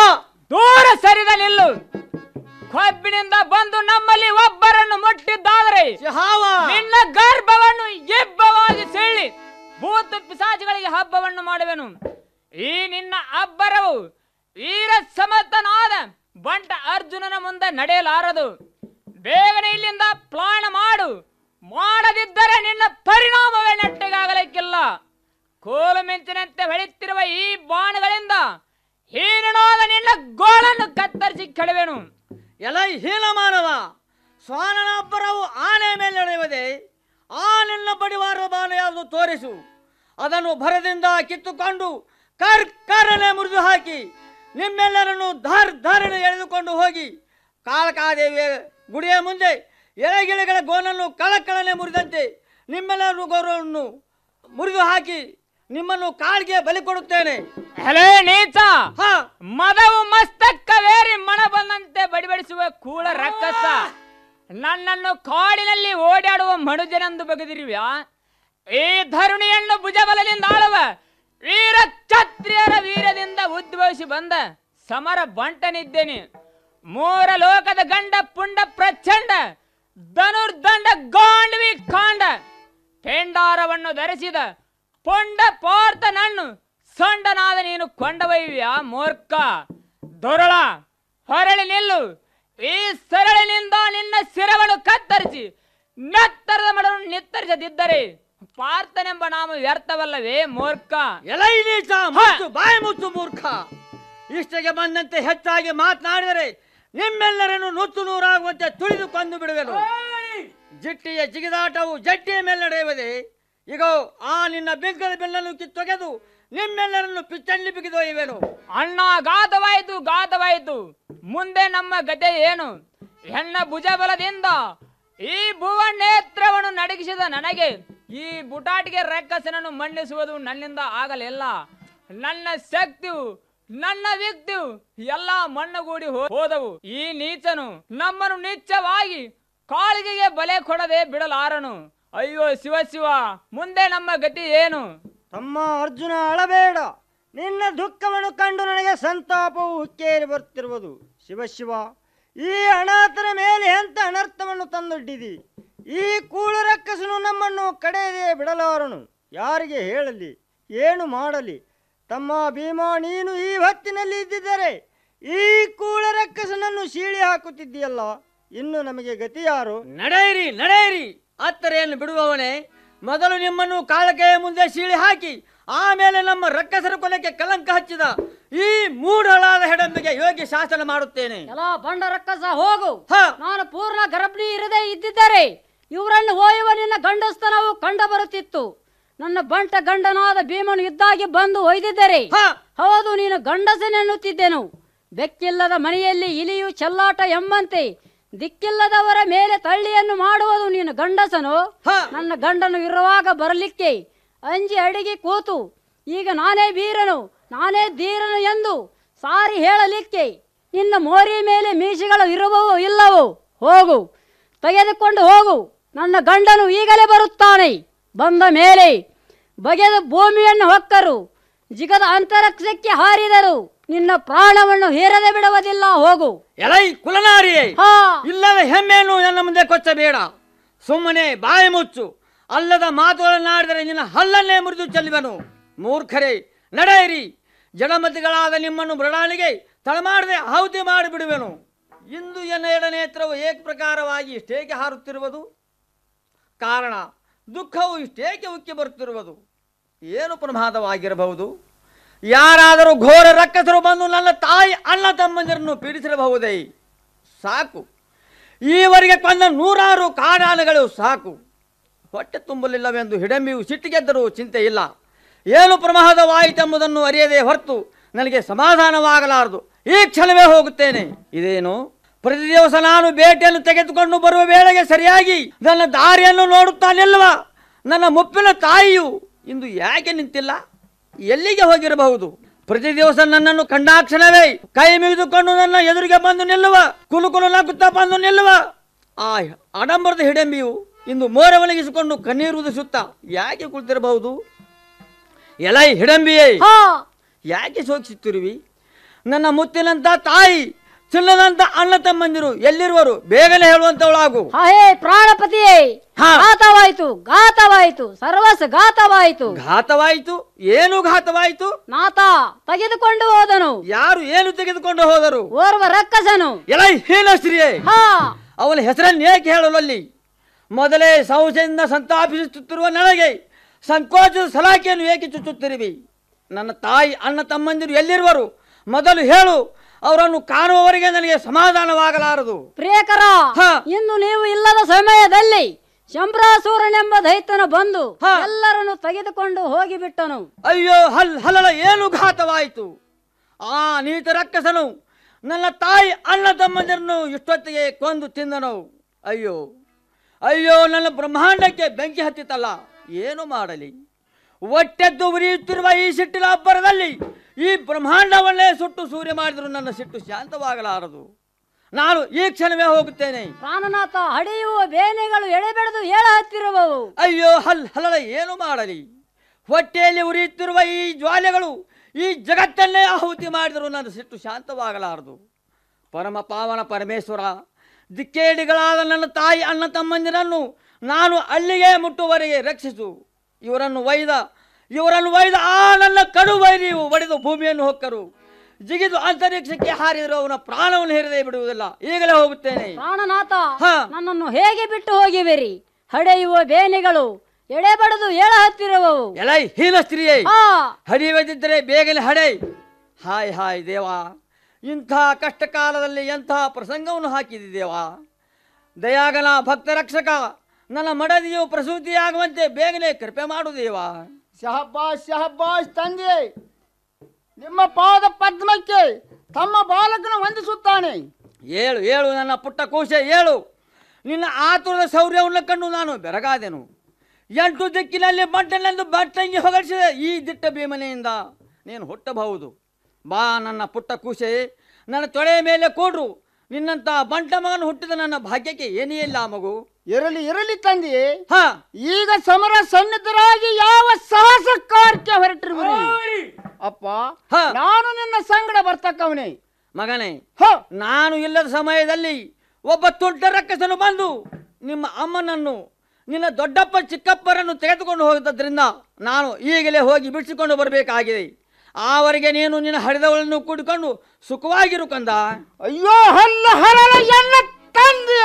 ದೂರ ಸರಿದ ನಿಲ್ಲು ಕೊಬ್ಬಿನಿಂದ ಬಂದು ನಮ್ಮಲ್ಲಿ ಒಬ್ಬರನ್ನು ಮುಟ್ಟಿದ್ದಾದರೆ ನಿನ್ನ ಗರ್ಭವನ್ನು ಇಬ್ಬವಾಗಿ ಸೆಳ್ಳಿ ಭೂತ ಪಿಸಾಚಿಗಳಿಗೆ ಹಬ್ಬವನ್ನು ಮಾಡುವೆನು ಈ ನಿನ್ನ ಅಬ್ಬರವು ವೀರ ಸಮರ್ಥನಾದ ಬಂಟ ಅರ್ಜುನನ ಮುಂದೆ ನಡೆಯಲಾರದು ಬೇಗನೆ ಇಲ್ಲಿಂದ ಪ್ಲಾನ್ ಮಾಡು ಮಾಡದಿದ್ದರೆ ನಿನ್ನ ಪರಿಣಾಮವೇ ನೆಟ್ಟಗಾಗಲಿಕ್ಕಿಲ್ಲ ಕೋಲು ಮಿಂಚಿನಂತೆ ಹೊಳೆಯುತ್ತಿರುವ ಈ ಬಾಣಗಳಿಂದ ಹೀನನಾದ ನಿನ್ನ ಗೋಳನ್ನು ಕತ್ತರಿಸಿ ಕೆಡವೆನು ಎಲೈ ಹೀನ ಮಾನವ ಸ್ವಾನನ ಅಬ್ಬರವು ಆನೆ ಮೇಲೆ ನಡೆಯುವುದೇ ಆ ನಿನ್ನ ಬಡಿವಾರ ಬಾಣ ಯಾವುದು ತೋರಿಸು ಅದನ್ನು ಭರದಿಂದ ಕಿತ್ತುಕೊಂಡು ಕರ್ಕರನೆ ಮುರಿದು ಹಾಕಿ ನಿಮ್ಮೆಲ್ಲರನ್ನು ಧಾರ್ ಧಾರಣೆ ಎಳೆದುಕೊಂಡು ಹೋಗಿ ಕಾಳಕಾದೇವಿಯ ಗುಡಿಯ ಮುಂದೆ ಎಳೆಗಿಳೆಗಳ ಗೋನನ್ನು ಕಳಕಳನೆ ಮುರಿದಂತೆ ನಿಮ್ಮೆಲ್ಲರೂ ಗೋರನ್ನು ಮುರಿದು ಹಾಕಿ ನಿಮ್ಮನ್ನು ಕಾಳಿಗೆ ಬಲಿ ಕೊಡುತ್ತೇನೆ ಹಲೇ ನೀಚ ಮದವು ಮಸ್ತಕ್ಕವೇರಿ ಮಣ ಬಂದಂತೆ ಬಡಿಬಡಿಸುವ ಕೂಳ ರಕ್ಕಸ ನನ್ನನ್ನು ಕಾಡಿನಲ್ಲಿ ಓಡಾಡುವ ಮನುಜನೆಂದು ಬಗೆದಿರುವ್ಯಾ ಈ ಧರುಣಿಯನ್ನು ಭುಜಬಲದಿಂದ ಆಳುವ ವೀರ ಕ್ಷತ್ರಿಯರ ವೀರದಿಂದ ಉದ್ಭವಿಸಿ ಬಂದ ಸಮರ ಬಂಟನಿದ್ದೇನೆ ಮೂರ ಲೋಕದ ಗಂಡ ಪುಂಡ ಪ್ರಚಂಡ ಧನುರ್ದಂಡ ಗಾಂಡವಿ ಕಾಂಡ ಪೆಂಡಾರವನ್ನು ಧರಿಸಿದ ಪೊಂಡ ಪಾರ್ಥ ನನ್ನು ಸೊಂಡನಾದ ನೀನು ಕೊಂಡವಯ್ಯ ಮೂರ್ಖ ದೊರಳ ಹೊರಳಿ ನಿಲ್ಲು ಈ ಸರಳಿನಿಂದ ನಿನ್ನ ಶಿರವನ್ನು ಕತ್ತರಿಸಿ ನೆತ್ತರದ ಮಡವನ್ನು ನಿತ್ತರಿಸದಿದ್ದರೆ ಪಾರ್ಥನೆಂಬ ನಾಮ ವ್ಯರ್ಥವಲ್ಲವೇ ಮೂರ್ಖ ಎಲೈ ನೀಚ ಮುಚ್ಚು ಬಾಯಿ ಮುಚ್ಚು ಮೂರ್ಖ ಇಷ್ಟಕ್ಕೆ ಬಂದಂತೆ ಹೆಚ್ಚಾಗಿ ಮಾತನಾಡಿದರೆ ನಿಮ್ಮೆಲ್ಲರನ್ನು ನುಚ್ಚು ನೂರಾಗುವಂತೆ ತುಳಿದು ಕೊಂದು ಬಿಡುವೆನು ಜಿಟ್ಟಿಯ ಜಿಗಿದಾಟವು ಜಟ್ಟಿಯ ಮೇಲೆ ನಡೆಯುವುದೇ ಈಗ ಆ ನಿನ್ನ ಬೆಂಕದ ಬೆನ್ನನ್ನು ಕಿತ್ತೊಗೆದು ನಿಮ್ಮೆಲ್ಲರನ್ನು ಪಿಚ್ಚಲ್ಲಿ ಬಿಗಿದೊಯ್ಯುವೆನು ಅಣ್ಣ ಗಾತವಾಯಿತು ಗಾತವಾಯಿತು ಮುಂದೆ ನಮ್ಮ ಗತೆ ಏನು ಹೆಣ್ಣ ಭುಜಬಲದಿಂದ ಈ ಭುವ ನೇತ್ರವನ್ನು ನಡಗಿಸಿದ ನನಗೆ ಈ ಬುಟಾಟಿಗೆ ರಕ್ಕಸನನ್ನು ಮಣ್ಣಿಸುವುದು ನನ್ನಿಂದ ಆಗಲಿಲ್ಲ ನನ್ನ ಶಕ್ತಿಯು ನನ್ನ ವ್ಯಕ್ತಿಯು ಎಲ್ಲ ಮಣ್ಣುಗೂಡಿ ಹೋ- ಹೋದವು ಈ ನೀಚನು ನಮ್ಮನ್ನು ನಿಚ್ಚವಾಗಿ ಕಾಳಿಗೆಗೆ ಬಲೆ ಕೊಡದೆ ಬಿಡಲಾರನು ಅಯ್ಯೋ ಶಿವ ಶಿವ ಮುಂದೆ ನಮ್ಮ ಗತಿ ಏನು ತಮ್ಮ ಅರ್ಜುನ ಅಳಬೇಡ ನಿನ್ನ ದುಃಖವನ್ನು ಕಂಡು ನನಗೆ ಸಂತಾಪವು ಹುಕ್ಕೇರಿ ಬರುತ್ತಿರುವುದು ಶಿವ ಶಿವ ಈ ಅನಾಥರ ಮೇಲೆ ಎಂತ ಅನರ್ಥವನ್ನು ತಂದೊಡ್ಡಿದಿ ಈ ಕೂಳು ರಕ್ಕಸನು ನಮ್ಮನ್ನು ಕಡೆಯದೆ ಬಿಡಲಾರನು ಯಾರಿಗೆ ಹೇಳಲಿ ಏನು ಮಾಡಲಿ ತಮ್ಮ ಭೀಮ ನೀನು ಈ ಹೊತ್ತಿನಲ್ಲಿ ಇದ್ದಿದ್ದರೆ ಈ ಕೂಳ ರಕ್ಕಸನನ್ನು ಸೀಳಿ ಹಾಕುತ್ತಿದ್ದೀಯಲ್ಲ ಇನ್ನು ನಮಗೆ ಗತಿ ಯಾರು ನಡೆಯಿರಿ ನಡೆಯಿರಿ ಅತ್ತರೆಯನ್ನು ಬಿಡುವವನೇ ಮೊದಲು ನಿಮ್ಮನ್ನು ಕಾಳಕೆಯ ಮುಂದೆ ಸೀಳಿ ಹಾಕಿ ಆಮೇಲೆ ನಮ್ಮ ರಕ್ಕಸರ ಕೊಲೆಗೆ ಕಲಂಕ ಹಚ್ಚಿದ ಈ ಮೂಢಳಾದ ಹೆಡಂಬಿಗೆ ಯೋಗ್ಯ ಶಾಸನ ಮಾಡುತ್ತೇನೆ ಎಲ್ಲ ಬಂಡ ರಕ್ಕಸ ಹೋಗು ನಾನು ಪೂರ್ಣ ಗರ್ಭಿಣಿ ಇರದೇ ಇದ್ದಿದ್ದರೆ ಇವರನ್ನು ಒಯ್ಯುವ ನಿನ್ನ ಗಂಡಸ್ತನವು ಕಂಡು ಬರುತ್ತಿತ್ತು ನನ್ನ ಬಂಟ ಗಂಡನಾದ ಭೀಮನು ಇದ್ದಾಗಿ ಬಂದು ಒಯ್ದಿದ್ದರೆ ಹೌದು ನೀನು ಗಂಡಸನೆನ್ನುತ್ತಿದ್ದೆನು ಬೆಕ್ಕಿಲ್ಲದ ಮನೆಯಲ್ಲಿ ಇಲಿಯು ಚೆಲ್ಲಾಟ ಎಂಬಂತೆ ದಿಕ್ಕಿಲ್ಲದವರ ಮೇಲೆ ತಳ್ಳಿಯನ್ನು ಮಾಡುವುದು ನೀನು ಗಂಡಸನು ನನ್ನ ಗಂಡನು ಇರುವಾಗ ಬರಲಿಕ್ಕೆ ಅಂಜಿ ಅಡಿಗೆ ಕೂತು ಈಗ ನಾನೇ ವೀರನು ನಾನೇ ಧೀರನು ಎಂದು ಸಾರಿ ಹೇಳಲಿಕ್ಕೆ ನಿನ್ನ ಮೋರಿ ಮೇಲೆ ಮೀಸೆಗಳು ಇರುವವೋ ಇಲ್ಲವೋ ಹೋಗು ತೆಗೆದುಕೊಂಡು ಹೋಗು ನನ್ನ ಗಂಡನು ಈಗಲೇ ಬರುತ್ತಾನೆ ಬಂದ ಮೇಲೆ ಬಗೆದು ಭೂಮಿಯನ್ನು ಹೊಕ್ಕರು ಜಿಗದ ಅಂತರಿಕ್ಷಕ್ಕೆ ಹಾರಿದರು ನಿನ್ನ ಪ್ರಾಣವನ್ನು ಹೇರದೆ ಬಿಡುವುದಿಲ್ಲ ಹೋಗು ಎಲೈ ಕುಲನಾರಿಯೇ ಇಲ್ಲದ ಹೆಮ್ಮೆಯನ್ನು ನನ್ನ ಮುಂದೆ ಕೊಚ್ಚಬೇಡ ಸುಮ್ಮನೆ ಬಾಯಿ ಮುಚ್ಚು ಅಲ್ಲದ ಮಾತುಗಳನ್ನಾಡಿದರೆ ನಿನ್ನ ಹಲ್ಲನ್ನೇ ಮುರಿದು ಚೆಲ್ಲುವನು ಮೂರ್ಖರೇ ನಡೆಯಿರಿ ಜಡಮತಿಗಳಾದ ನಿಮ್ಮನ್ನು ಮೃಣಾಳಿಗೆ ತಳಮಾಡದೆ ಆಹುತಿ ಮಾಡಿಬಿಡುವೆನು ಇಂದು ಎನ್ನ ಎಡನೇತ್ರವು ಏಕ ಪ್ರಕಾರವಾಗಿ ಇಷ್ಟೇಕೆ ಹಾರುತ್ತಿರುವುದು ಕಾರಣ ದುಃಖವು ಇಷ್ಟೇಕೆ ಉಕ್ಕಿ ಬರುತ್ತಿರುವುದು ಏನು ಪ್ರಮಾದವಾಗಿರಬಹುದು ಯಾರಾದರೂ ಘೋರ ರಕ್ಕಸರು ಬಂದು ನನ್ನ ತಾಯಿ ಅಣ್ಣ ತಮ್ಮಂದಿರನ್ನು ಪೀಡಿಸಿರಬಹುದೇ ಸಾಕು ಈವರೆಗೆ ಕೊಂದ ನೂರಾರು ಕಾಡಾನೆಗಳು ಸಾಕು ಹೊಟ್ಟೆ ತುಂಬಲಿಲ್ಲವೆಂದು ಹಿಡಂಬಿಯು ಸಿಟ್ಟಿಗೆದ್ದರೂ ಚಿಂತೆ ಇಲ್ಲ ಏನು ಪ್ರಮಾದವಾಯಿತೆಂಬುದನ್ನು ಅರಿಯದೆ ಹೊರತು ನನಗೆ ಸಮಾಧಾನವಾಗಲಾರದು ಈ ಕ್ಷಣವೇ ಹೋಗುತ್ತೇನೆ ಇದೇನು ಪ್ರತಿ ದಿವಸ ನಾನು ಬೇಟೆಯನ್ನು ತೆಗೆದುಕೊಂಡು ಬರುವ ವೇಳೆಗೆ ಸರಿಯಾಗಿ ನನ್ನ ದಾರಿಯನ್ನು ನೋಡುತ್ತಾ ನಿಲ್ಲುವ ನನ್ನ ಮುಪ್ಪಿನ ತಾಯಿಯು ಇಂದು ಯಾಕೆ ನಿಂತಿಲ್ಲ ಎಲ್ಲಿಗೆ ಹೋಗಿರಬಹುದು ಪ್ರತಿ ದಿವಸ ನನ್ನನ್ನು ಕಂಡಾಕ್ಷಣವೇ ಕೈ ಮುಗಿದುಕೊಂಡು ನನ್ನ ಎದುರಿಗೆ ಬಂದು ನಿಲ್ಲುವ ಕುಲು ಕುಲು ನಗುತ್ತಾ ಬಂದು ನಿಲ್ಲುವ ಆ ಆಡಂಬರದ ಹಿಡಂಬಿಯು ಇಂದು ಮೋರ ಒಣಗಿಸಿಕೊಂಡು ಕಣ್ಣೀರು ಉದಿಸುತ್ತ ಯಾಕೆ ಕುಳಿತಿರಬಹುದು ಎಲೈ ಹಿಡಂಬಿಯೇ ಯಾಕೆ ಶೋಕಿಸುತ್ತಿರುವಿ ನನ್ನ ಮುತ್ತಿನಂತ ತಾಯಿ ಚಿನ್ನದಂತ ಅಣ್ಣ ತಮ್ಮಂದಿರು ಎಲ್ಲಿರುವರು ಬೇಗನೆ ಹೇಳುವಂತವಳಾಗು ಹೇ ಪ್ರಾಣಪತಿಯೇ ಘಾತವಾಯಿತು ಘಾತವಾಯಿತು ಸರ್ವಸ ಘಾತವಾಯಿತು ಘಾತವಾಯಿತು ಏನು ಘಾತವಾಯಿತು ನಾಥ ತೆಗೆದುಕೊಂಡು ಹೋದನು ಯಾರು ಏನು ತೆಗೆದುಕೊಂಡು ಹೋದರು ಓರ್ವ ರಕ್ಕಸನು ಎಲೈ ಹೀನಶ್ರೀಯೇ ಅವನ ಹೆಸರನ್ನು ಏಕೆ ಹೇಳಲಲ್ಲಿ ಮೊದಲೇ ಸಂಶಯದಿಂದ ಸಂತಾಪಿಸುತ್ತಿರುವ ನನಗೆ ಸಂಕೋಚದ ಸಲಾಕೆಯನ್ನು ಏಕೆ ಚುಚ್ಚುತ್ತಿರುವಿ ನನ್ನ ತಾಯಿ ಅಣ್ಣ ತಮ್ಮಂದಿರು ಎಲ್ಲಿರುವರು ಮೊದಲು ಹೇಳು ಅವರನ್ನು ಕಾಣುವವರೆಗೆ ನನಗೆ ಸಮಾಧಾನವಾಗಲಾರದು ಪ್ರಿಯಕರ ಇನ್ನು ನೀವು ಇಲ್ಲದ ಸಮಯದಲ್ಲಿ ಶಂಭ್ರಾಸೂರನೆಂಬ ದೈತ್ಯನ ಬಂದು ಎಲ್ಲರನ್ನು ತೆಗೆದುಕೊಂಡು ಹೋಗಿಬಿಟ್ಟನು ಅಯ್ಯೋ ಹಲ್ ಹಲಲ ಏನು ಘಾತವಾಯಿತು ಆ ನೀತ ರಕ್ಕಸನು ನನ್ನ ತಾಯಿ ಅಣ್ಣ ತಮ್ಮಂದಿರನ್ನು ಇಷ್ಟೊತ್ತಿಗೆ ಕೊಂದು ತಿಂದನು ಅಯ್ಯೋ ಅಯ್ಯೋ ನನ್ನ ಬ್ರಹ್ಮಾಂಡಕ್ಕೆ ಬೆಂಕಿ ಹತ್ತಿತಲ್ಲ ಏನು ಮಾಡಲಿ ಒಟ್ಟೆದ್ದು ಉರಿಯುತ್ತಿರುವ ಈ ಸಿಟ್ಟಿನ ಅಬ್ಬರದಲ್ಲಿ ಈ ಬ್ರಹ್ಮಾಂಡವನ್ನೇ ಸುಟ್ಟು ಸೂರ್ಯ ಮಾಡಿದ್ರು ನನ್ನ ಸಿಟ್ಟು ಶಾಂತವಾಗಲಾರದು ನಾನು ಈ ಕ್ಷಣವೇ ಹೋಗುತ್ತೇನೆ ಪ್ರಾಣನಾಥ ಹಡಿಯುವ ಬೇನೆಗಳು ಎಳೆಬೆಳೆದು ಏಳ ಹತ್ತಿರುವವು ಅಯ್ಯೋ ಹಲ್ ಹಲಲ ಏನು ಮಾಡಲಿ ಹೊಟ್ಟೆಯಲ್ಲಿ ಉರಿಯುತ್ತಿರುವ ಈ ಜ್ವಾಲೆಗಳು ಈ ಜಗತ್ತನ್ನೇ ಆಹುತಿ ಮಾಡಿದರೂ ನನ್ನ ಸಿಟ್ಟು ಶಾಂತವಾಗಲಾರದು ಪರಮ ಪಾವನ ಪರಮೇಶ್ವರ ದಿಕ್ಕೇಡಿಗಳಾದ ನನ್ನ ತಾಯಿ ಅಣ್ಣ ತಮ್ಮಂದಿರನ್ನು ನಾನು ಅಲ್ಲಿಗೆ ಮುಟ್ಟುವರೆಗೆ ರಕ್ಷಿಸು ಇವರನ್ನು ಒಯ್ದ ಇವರನ್ನು ಒಯ್ದ ಆ ನನ್ನ ಕಡು ವೈರಿಯು ಒಡೆದು ಭೂಮಿಯನ್ನು ಹೊಕ್ಕರು ಜಿಗಿದು ಅಂತರಿಕ್ಷಕ್ಕೆ ಹಾರಿದರೂ ಅವನ ಪ್ರಾಣವನ್ನು ಹೇರದೆ ಬಿಡುವುದಿಲ್ಲ ಈಗಲೇ ಹೋಗುತ್ತೇನೆ ಪ್ರಾಣನಾಥ ನನ್ನನ್ನು ಹೇಗೆ ಬಿಟ್ಟು ಹೋಗಿವಿರಿ ಹಡೆಯುವ ಬೇನೆಗಳು ಎಳೆಬಡದು ಏಳ ಹತ್ತಿರುವವು ಎಲೈ ಹೀನ ಸ್ತ್ರೀಯೇ ಹಾ. ಹಡಿಯದಿದ್ದರೆ ಬೇಗನೆ ಹಡೆ ಹಾಯ್ ಹಾಯ್ ದೇವಾ ಇಂಥ ಕಷ್ಟ ಕಾಲದಲ್ಲಿ ಎಂಥ ಪ್ರಸಂಗವನ್ನು ಹಾಕಿದೆ ದೇವಾ ದಯಾಗನ ಭಕ್ತ ರಕ್ಷಕ ನನ್ನ ಮಡದಿಯು ಪ್ರಸೂತಿಯಾಗುವಂತೆ ಬೇಗನೆ ಕೃಪೆ ಮಾಡು ದೇವಾ ಶಹಬ್ಬಾಸ್ ಶಹಬ್ಬಾಸ್ ತಂದೆ ನಿಮ್ಮ ಪಾದ ಪದ್ಮಕ್ಕೆ ತಮ್ಮ ಬಾಲಕನ ವಂದಿಸುತ್ತಾನೆ ಏಳು ಏಳು ನನ್ನ ಪುಟ್ಟ ಕೋಶೆ ಏಳು ನಿನ್ನ ಆತುರದ ಶೌರ್ಯವನ್ನು ಕಂಡು ನಾನು ಬೆರಗಾದೆನು ಎಂಟು ದಿಕ್ಕಿನಲ್ಲಿ ಬಂಟನೆಂದು ಬಟ್ಟಂಗಿ ಹೊಗಳಿಸಿದೆ ಈ ದಿಟ್ಟ ಭೀಮನೆಯಿಂದ ನೀನು ಹುಟ್ಟಬಹುದು ಬಾ ನನ್ನ ಪುಟ್ಟ ಕೂಸೆ ನನ್ನ ತೊಳೆಯ ಮೇಲೆ ಕೂಡ್ರು ನಿನ್ನಂತ ಬಂಟ ಮಗನು ಹುಟ್ಟಿದ ನನ್ನ ಭಾಗ್ಯಕ್ಕೆ ಏನೇ ಇಲ್ಲ ಮಗು ಇರಲಿ ಇರಲಿ ತಂದೆ ಹಾ ಈಗ ಸಮರ ಸನ್ನಿಧರಾಗಿ ಯಾವ ಸಾಹಸ ಕಾರ್ಯಕ್ಕೆ ಹೊರಟಿರುವಿರಿ ಅಪ್ಪ ನಾನು ನಿನ್ನ ಸಂಗಡ ಬರ್ತಕ್ಕವನೇ ಮಗನೇ ನಾನು ಇಲ್ಲದ ಸಮಯದಲ್ಲಿ ಒಬ್ಬ ತುಂಟ ರಕ್ಕಸನು ಬಂದು ನಿಮ್ಮ ಅಮ್ಮನನ್ನು ನಿನ್ನ ದೊಡ್ಡಪ್ಪ ಚಿಕ್ಕಪ್ಪರನ್ನು ತೆಗೆದುಕೊಂಡು ಹೋಗಿದ್ದರಿಂದ ನಾನು ಈಗಲೇ ಹೋಗಿ ಬಿಡಿಸಿಕೊಂಡು ಬರಬೇಕಾಗಿದೆ ಆವರೆಗೆ ನೀನು ನಿನ್ನ ಹರಿದವಳನ್ನು ಕೂಡಿಕೊಂಡು ಸುಖವಾಗಿರು ಕಂದ ಅಯ್ಯೋ ಹಲ್ಲ ಹರಳ ಎನ್ನ ತಂದೆ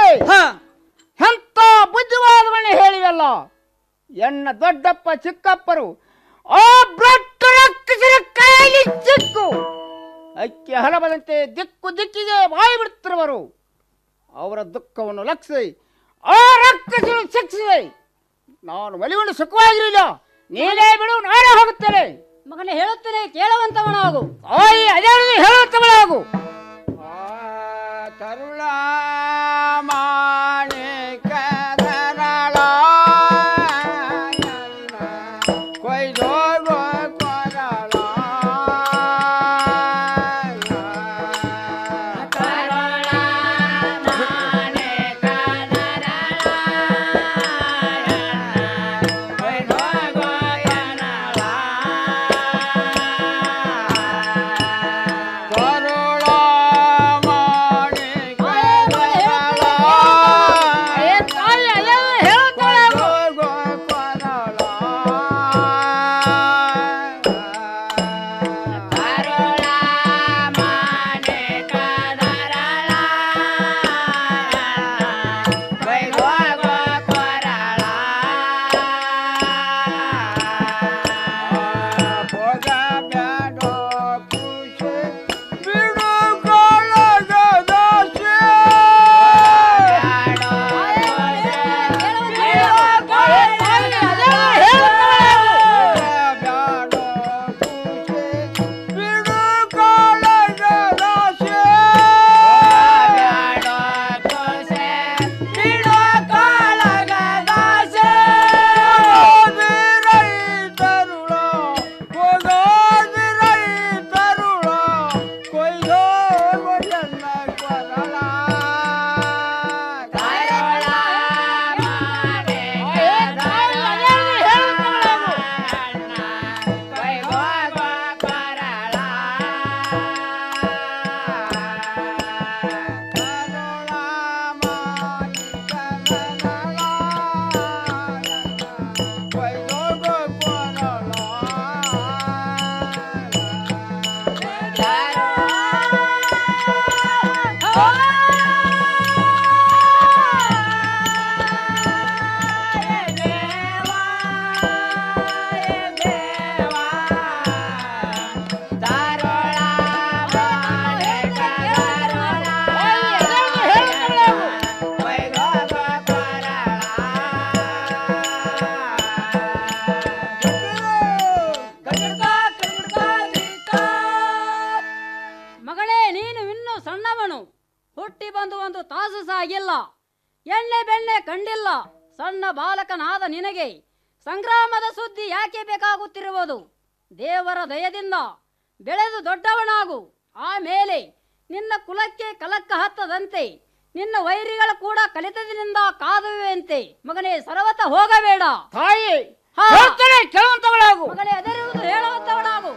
ಎಂತ ಬುದ್ಧಿವಾದವನ್ನ ಹೇಳಿವಲ್ಲ ಎನ್ನ ದೊಡ್ಡಪ್ಪ ಚಿಕ್ಕಪ್ಪರು ಆ ಬ್ಲಡ್ ರಕ್ಕಸರ ಕೈಯಲ್ಲಿ ಸಿಕ್ಕು ಅಕ್ಕಿ ಹಲಬದಂತೆ ದಿಕ್ಕು ದಿಕ್ಕಿಗೆ ಬಾಯಿ ಬಿಡುತ್ತಿರುವರು ಅವರ ದುಃಖವನ್ನು ಲಕ್ಷಿಸಿ ಆ ರಕ್ಕಸರು ಶಿಕ್ಷಿಸಿ ನಾನು ಒಲಿವನ್ನು ಸುಖವಾಗಿರಲಿಲ್ಲ ನೀನೇ ಬಿಡು ನಾನೇ ಹೋಗುತ್ತೇನೆ ಮಗನೇ ಹೇಳುತ್ತೇನೆ ಕೇಳುವಂತವನಾಗು ಓಯ್ ಅದೇ ರೀತಿ ಹೇಳುತ್ತವಳಾಗು ತರುಳ ಕರುಳ ಎಣ್ಣೆ ಬೆಣ್ಣೆ ಕಂಡಿಲ್ಲ ಸಣ್ಣ ಬಾಲಕನಾದ ನಿನಗೆ ಸಂಗ್ರಾಮದ ಸುದ್ದಿ ಯಾಕೆ ಬೇಕಾಗುತ್ತಿರುವುದು ದೇವರ ದಯದಿಂದ ಬೆಳೆದು ದೊಡ್ಡವನಾಗು ಆಮೇಲೆ ನಿನ್ನ ಕುಲಕ್ಕೆ ಕಲಕ್ಕ ಹತ್ತದಂತೆ ನಿನ್ನ ವೈರಿಗಳ ಕೂಡ ಕಲಿತದಿನಿಂದ ಕಾದುವೆಂತೆ ಮಗನೇ ಸರ್ವತ ಹೋಗಬೇಡ ತಾಯಿ ಹಾ. ಹೇಳ್ತೇನೆ ಕೇಳುವಂತವಳಾಗು ಮಗನೇ ಅದರಿರುವುದು ಹೇಳುವಂತವನಾಗು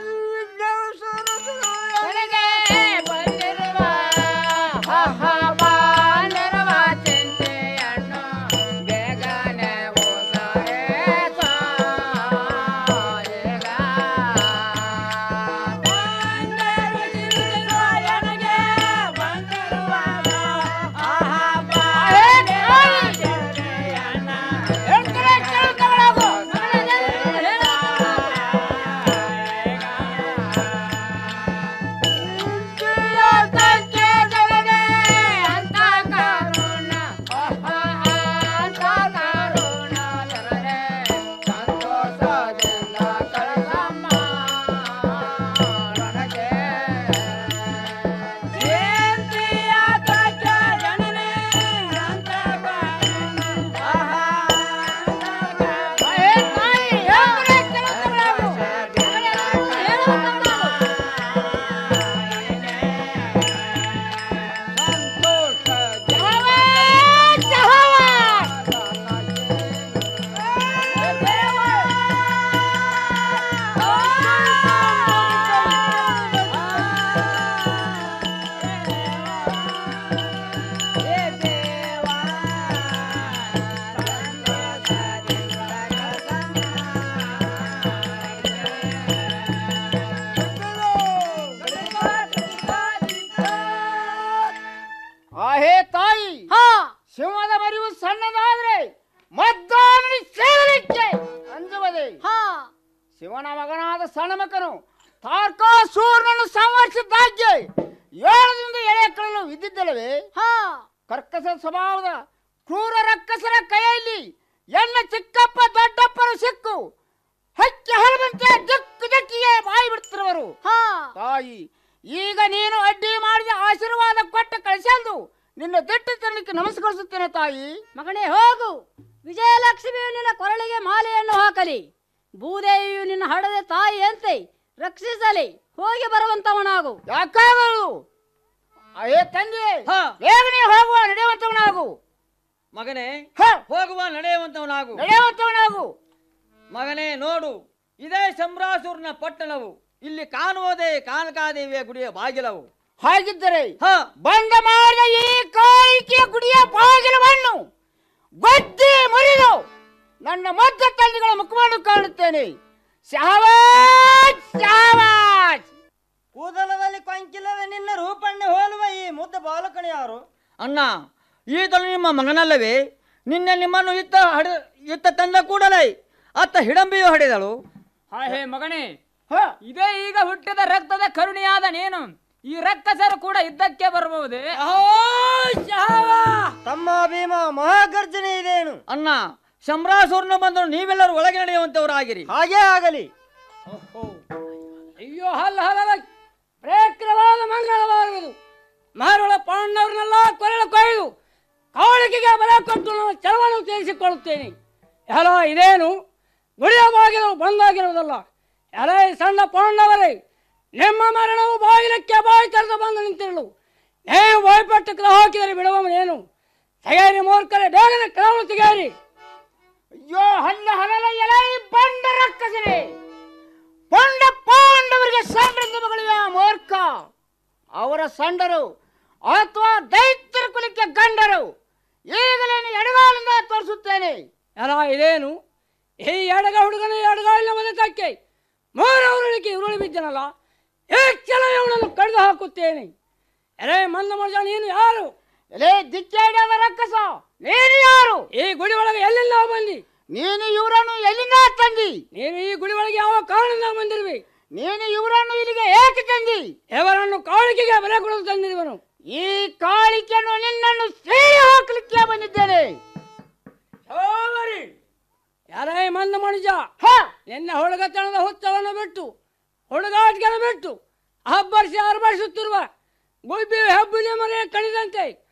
ಆಹೇ ತಾಯಿ ಸಿಂಹದ ಮರಿವು ಸಣ್ಣದಾದ್ರೆ ಮದ್ದಾನಡಿ ಸೇರಲಿಕ್ಕೆ ಅಂಜುವುದೇ ಶಿವನ ಮಗನಾದ ಸಣ್ಣ ಮಕನು ತಾರ್ಕಾಸೂರನನ್ನು ಸಂವರಿಸಿದ್ದಾಗೆ ಏಳದಿಂದ ಎಳೆಯಕ್ಕಳಲು ಇದ್ದಿದ್ದಲ್ಲವೇ ಕರ್ಕಸ ಸ್ವಭಾವದ ಕ್ರೂರ ರಕ್ಕಸರ ಕೈಯಲ್ಲಿ ಎನ್ನ ಚಿಕ್ಕಪ್ಪ ದೊಡ್ಡಪ್ಪರು ಸಿಕ್ಕು ಹಕ್ಕಿ ಹಲವಂತೆ ದಿಕ್ಕು ದಿಕ್ಕಿಗೆ ಬಾಯಿ ಬಿಡ್ತಿರುವರು ತಾಯಿ ಈಗ ನೀನು ಅಡ್ಡಿ ಮಾಡಿದ ಆಶೀರ್ವಾದ ಕೊಟ್ಟು ಕಳಿಸಂದು ನಿನ್ನ ದಿಟ್ಟು ತರಲಿಕ್ಕೆ ನಮಸ್ಕರಿಸುತ್ತೇನೆ ತಾಯಿ ಮಗನೇ ಹೋಗು ವಿಜಯಲಕ್ಷ್ಮಿಯು ನಿನ್ನ ಕೊರಳಿಗೆ ಮಾಲೆಯನ್ನು ಹಾಕಲಿ ಭೂದೇವಿಯು ನಿನ್ನ ಹಡದೆ ತಾಯಿಯಂತೆ ರಕ್ಷಿಸಲಿ ಹೋಗಿ ಬರುವಂತವನಾಗು ಯಾಕಾಗಲು ಅಯ್ಯೇ ತಂದೆ ಬೇಗನೆ ಹೋಗುವ ನಡೆಯುವಂತವನಾಗು ಮಗನೇ ಹೋಗುವ ನಡೆಯುವಂತವನಾಗು ನಡೆಯುವಂತವನಾಗು ಮಗನೇ ನೋಡು ಇದೇ ಸಂಬ್ರಾಸೂರ್ನ ಪಟ್ಟಣವು ಇಲ್ಲಿ ಕಾಣುವುದೇ ಕಾನಕಾದೇವಿಯ ಗುಡಿಯ ಬಾಗಿಲವು ಹಾಗಿದ್ದರೆ ಬಂದ ಮಾಡಿದ ಈ ಕಾಯಿಕೆಯ ಗುಡಿಯ ಬಾಗಿಲವನ್ನು ಗೊತ್ತಿ ಮುರಿದು ನನ್ನ ಮಧ್ಯ ತಂದೆಗಳ ಮುಖವನ್ನು ಕಾಣುತ್ತೇನೆ ಶಹವಾಜ್ ಶಹವಾಜ್ ಕೂದಲದಲ್ಲಿ ಕೊಂಕಿಲ್ಲದ ನಿನ್ನ ರೂಪಣ್ಣೆ ಹೋಲುವ ಈ ಮುದ್ದ ಬಾಲಕನ ಯಾರು ಅಣ್ಣ ಈತನು ನಿಮ್ಮ ಮಗನಲ್ಲವೇ ನಿನ್ನೆ ನಿಮ್ಮನ್ನು ಇತ್ತ ಹಡ ಇತ್ತ ತಂದ ಕೂಡಲೇ ಅತ್ತ ಹಿಡಂಬಿಯು ಹೊಡೆದಳು ಹಾ ಹೇ ಮಗನೇ ಇದೇ ಈಗ ಹುಟ್ಟಿದ ರಕ್ತದ ಕರುಣಿಯಾದ ನೀನು ಈ ರಕ್ಕಸರು ಕೂಡ ಇದ್ದಕ್ಕೆ ಬರಬಹುದೇ ತಮ್ಮ ಭೀಮ ಮಹಾಗರ್ಜನೆ ಇದೇನು ಅಣ್ಣ ಶಂಬ್ರಾಸೂರ್ನ ಬಂದು ನೀವೆಲ್ಲರೂ ಒಳಗೆ ನಡೆಯುವಂತವರಾಗಿರಿ ಹಾಗೇ ಆಗಲಿ ಅಯ್ಯೋ ಹಲ್ಲ ಹಲ್ಲ ಪ್ರೇಕ್ರವಾದ ಮಂಗಳವಾಗುವುದು ಮಾರುಳ ಪಾಂಡವರನ್ನೆಲ್ಲ ಕೊರಳ ಕೊಯ್ದು ಕಾವಳಿಕೆಗೆ ಬಲ ಕೊಟ್ಟು ನನ್ನ ಚಲವನ್ನು ತೀರಿಸಿಕೊಳ್ಳುತ್ತೇನೆ ಎಲ್ಲ ಇದೇನು ಗುಡಿಯ ಬಾಗಿಲು ಬಂದಾಗಿರುವುದಲ್ಲ ಎಲ್ಲ ಈ ಸಣ್ಣ ಪಾಂಡವರೇ ನಿಮ್ಮ ಮರಣವು ಬಾಗಿಲಕ್ಕೆ ಬಾಯಿ ತೆರೆದು ಬಂದು ನಿಂತಿರಲು ನೀವು ಬಾಯ್ಪಟ್ಟು ಹಾಕಿದರೆ ಬಿಡುವವನೇನು ತೆಗೆಯರಿ ಮೂರ್ಖರೇ ಬೇಗನೆ ಕೆಲವು ತೆಗೆಯರಿ ಅಯ್ಯೋ ಹಲ್ಲ ಹಲಲ ಎಲೆ ಬಂಡ ರಕ್ಕಸನೆ ಪಂಡ ಪಾಂಡವರಿಗೆ ಸಂಡ್ರೆಂದು ಮಗಳಿವೆ ಆ ಮೂರ್ಖ ಅವರ ಸಂಡರು ಅಥವಾ ದೈತ್ಯರ ಕುಲಕ್ಕೆ ಗಂಡರು ಈಗಲೇ ನೀ ಎಡಗಾಲಿಂದ ತೋರಿಸುತ್ತೇನೆ ಅಲ್ಲ ಇದೇನು ಈ ಎಡಗ ಹುಡುಗನ ಎಡಗಾಲಿನ ಮದಕಕ್ಕೆ ಮೂರವರಿಗೆ ಉರುಳಿ ಬಿದ್ದನಲ್ಲ ಈ ಕೆಲವೇ ಅವನನ್ನು ಕಡಿದು ಹಾಕುತ್ತೇನೆ ಎಲೆ ಮಂದ ಮನುಷ್ಯ ನೀನು ಯಾರು ಎಲೆ ದಿಕ್ಕಾಡ್ಯಾದ ರಕ್ಕಸ ನೀನು ಯಾರು ಈ ಗುಡಿ ಒಳಗೆ ಎಲ್ಲಿಂದ ಬಂದಿ ನೀನು ಇವರನ್ನು ಎಲ್ಲಿಂದ ತಂದಿ ನೀನು ಈ ಗುಡಿ ಒಳಗೆ ಯಾವ ಕಾರಣದಿಂದ ಬಂದಿರುವಿ ನೀನು ಇವರನ್ನು ಇಲ್ಲಿಗೆ ಏಕೆ ತಂದಿ ಇವರನ್ನು ಕಾಳಿಕೆಗೆ ಬೆಲೆ ಕೊಡಲು ತಂದಿರುವನು ಈ ಕಾಳಿಕೆಯನ್ನು ನಿನ್ನನ್ನು ಸೇರಿ ಹಾಕಲಿಕ್ಕೆ ಬಂದಿದ್ದೇನೆ ಯಾರೇ ಮಂದ ಮನುಜ ನಿನ್ನ ಹುಡುಗತನದ ಹುಚ್ಚವನ್ನು ಬಿಟ್ಟು ಹುಡುಗಾಟಿಗೆ ಬಿಟ್ಟು ಹಬ್ಬರಿಸಿ ಅರ್ಬರಿಸುತ್ತಿರುವ ಗುಬ್ಬಿ ಹೆಬ್ಬುಲಿ ಮನೆ ಕಣಿದಂತೆ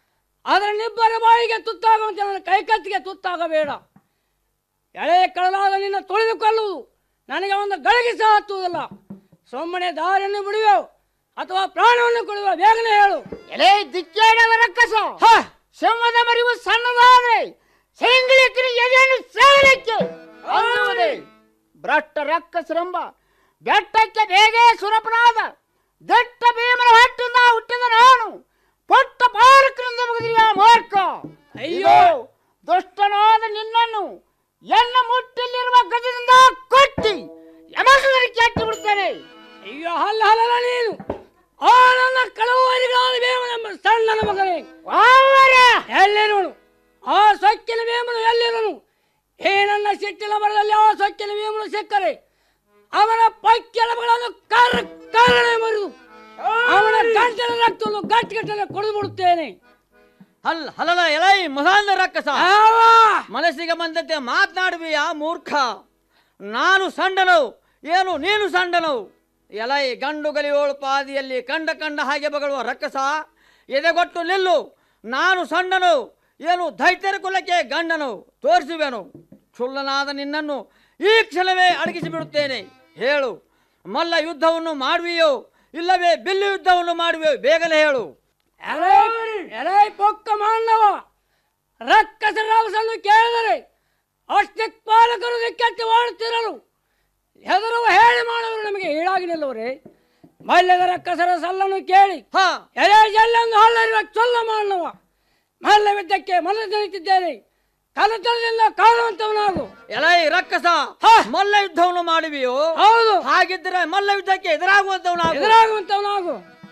ಅದರ ನಿಬ್ಬರ ಬಾಯಿಗೆ ತುತ್ತಾಗುವಂತೆ ನನ್ನ ಕೈಕತ್ತಿಗೆ ತುತ್ತಾಗಬೇಡ ಎಳೆಯ ಕಳಲಾದ ನಿನ್ನ ತುಳಿದುಕೊಳ್ಳುವುದು ನನಗೆ ಒಂದು ಗಳಿಗೆ ಸಹ ಹತ್ತುವುದಿಲ್ಲ ಸುಮ್ಮನೆ ದಾರಿಯನ್ನು ಬಿಡುವೆವು ಅಥವಾ ಪ್ರಾಣವನ್ನು ಕೊಡುವ ಬೇಗನೆ ಹೇಳು ಎಲೆ ದಿಕ್ಕೇಡವ ರಕ್ಕಸ ಸಿಂಹದ ಮರಿವು ಸಣ್ಣದಾದ್ರೆ ಸಿಂಗಳಿಕರಿ ಎದೆಯನ್ನು ಸೇವಲಿಕ್ಕೆ ಅನ್ನುವುದೇ ಭ್ರಷ್ಟ ರಕ್ಕಸರೆಂಬ ಬೆಟ್ಟಕ್ಕೆ ಬೇಗೇ ಸುರಪನಾದ ದಟ್ಟ ಭೀಮನ ಹೊಟ್ಟಿಂದ ಹುಟ್ಟಿದ ನಾನು ಪುಟ್ಟ ಬಾಲಕರಿಂದ ಮುಗಿದಿರುವ ಮೂರ್ಖ ಅಯ್ಯೋ ದುಷ್ಟನಾದ ನಿನ್ನನ್ನು ಎನ್ನ ಮುಟ್ಟಲ್ಲಿರುವ ಗಜದಿಂದ ಕೊಟ್ಟಿ ಯಮಸುದರಿಗೆ ಕೆಟ್ಟಿ ಬಿಡ್ತೇನೆ ಅಯ್ಯೋ ಹಲ್ಲ ಹಲ್ಲ ನೀನು ಆ ನನ್ನ ಕಳವರಿಗಾದ ಬೇಮನೆಂಬ ಸಣ್ಣನ ಮಗನೇ ಎಲ್ಲಿರುವನು ಆ ಸೊಕ್ಕಿನ ಬೇಮನು ಎಲ್ಲಿರುವನು ಏ ನನ್ನ ಸಿಟ್ಟಿನ ಮರದಲ್ಲಿ ಆ ಸೊಕ್ಕಿನ ಬೇಮನು ಸಿಕ್ಕರೆ ಅವನ ಪಕ್ಕೆಲಗಳನ್ನು ಕರ ಕರಳೆ ಮರಿದು ಅವನ ಗಂಟಲ ರಕ್ತವನ್ನು ಗಟ್ಟಿಗಟ್ಟಲೆ ಕೊಡು ಬಿಡುತ್ತೇನೆ ಹಲ್ ಹಲಲ ಎಲೈ ಮಸಾಂದ ರಕ್ಕಸ ಮನಸ್ಸಿಗೆ ಬಂದಂತೆ ಮಾತನಾಡುವೆಯಾ ಮೂರ್ಖ ನಾನು ಸಣ್ಣನು ಏನು ನೀನು ಸಣ್ಣನು ಎಲೈ ಗಂಡು ಗಲಿಯೋಳು ಪಾದಿಯಲ್ಲಿ ಕಂಡ ಕಂಡ ಹಾಗೆ ಬಗಳುವ ರಕ್ಕಸ ಎದೆಗೊಟ್ಟು ನಿಲ್ಲು ನಾನು ಸಣ್ಣನು ಏನು ದೈತ್ಯರ ಕುಲಕ್ಕೆ ಗಂಡನು ತೋರಿಸುವೆನು ಕ್ಷುಲ್ಲನಾದ ನಿನ್ನನ್ನು ಈ ಕ್ಷಣವೇ ಅಡಗಿಸಿ ಬಿಡುತ್ತೇನೆ ಹೇಳು ಮಲ್ಲ ಯುದ್ಧವನ್ನು ಮಾಡುವೆಯೋ ಇಲ್ಲವೇ ಬಿಲ್ಲು ಯುದ್ಧವನ್ನು ಮಾಡುವೆಯೋ ಬೇಗನೆ ಹೇಳು ಎಲೈ ಪೊಕ್ಕ ಮಾನವ ರಕ್ಕಸ ರಾವಸನ್ನು ಕೇಳಿದರೆ ಅಷ್ಟಪಾಲಕರು ದಿಕ್ಕಟ್ಟಿ ಓಡುತ್ತಿರಲು ಹೆದರುವ ಹೇಳಿ ಮಾಡುವರು ನಮಗೆ ಈಡಾಗಿ ನಿಲ್ಲುವರೆ ಮಲ್ಯದ ರಕ್ಕಸರ ಸಲ್ಲನ್ನು ಕೇಳಿ ಎಲೆ ಜಲ್ಲೆಂದು ಹಲ್ಲರಿವ ಚೊಲ್ಲ ಮಾನವ ಮಲ್ಲ ಯುದ್ಧಕ್ಕೆ ಮಲ್ಲ ತಿಳಿತಿದ್ದೇನೆ ಕಲತನದಿಂದ ಕಾಣುವಂತವನಾಗು ಎಲೈ ರಕ್ಕಸ ಮಲ್ಲ ಯುದ್ಧವನ್ನು ಮಾಡುವೆಯೋ ಹೌದು ಹಾಗಿದ್ದರೆ ಮಲ್ಲ ಯುದ್ಧಕ್ಕೆ ಎದುರಾಗುವಂತವನಾಗು ಎದುರಾಗುವಂತವನಾಗು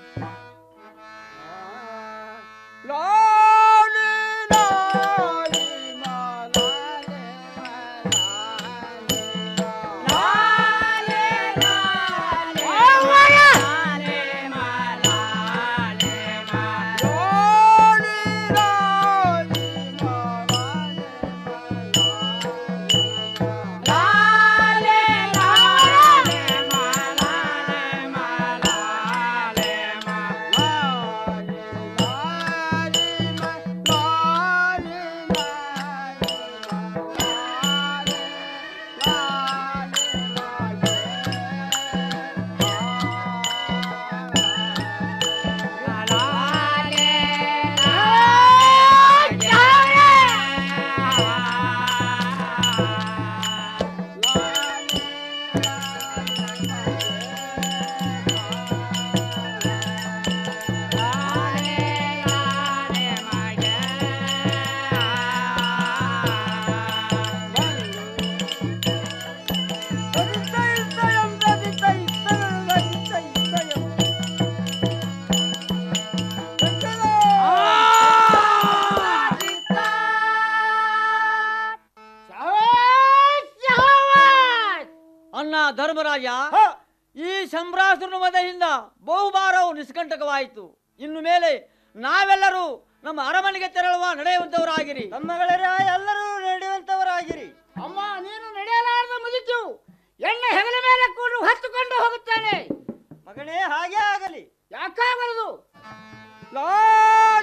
ಅಣ್ಣ ಧರ್ಮರಾಜ ಈ ಸಂಭ್ರಾಸುರನ ವಧೆಯಿಂದ ಬಹುಭಾರವು ನಿಷ್ಕಂಟಕವಾಯಿತು ಇನ್ನು ಮೇಲೆ ನಾವೆಲ್ಲರೂ ನಮ್ಮ ಅರಮನೆಗೆ ತೆರಳುವ ನಡೆಯುವಂತವರಾಗಿರಿ ತಮ್ಮಗಳರ ಎಲ್ಲರೂ ನಡೆಯುವಂತವರಾಗಿರಿ ಅಮ್ಮ ನೀನು ನಡೆಯಲಾರದ ಮುಗಿತು ಎಣ್ಣೆ ಹೆಗಲ ಮೇಲೆ ಕೂಡು ಹತ್ತುಕೊಂಡು ಹೋಗುತ್ತಾನೆ ಮಗನೇ ಹಾಗೆ ಆಗಲಿ ಯಾಕಾಗಲದು ಲಾ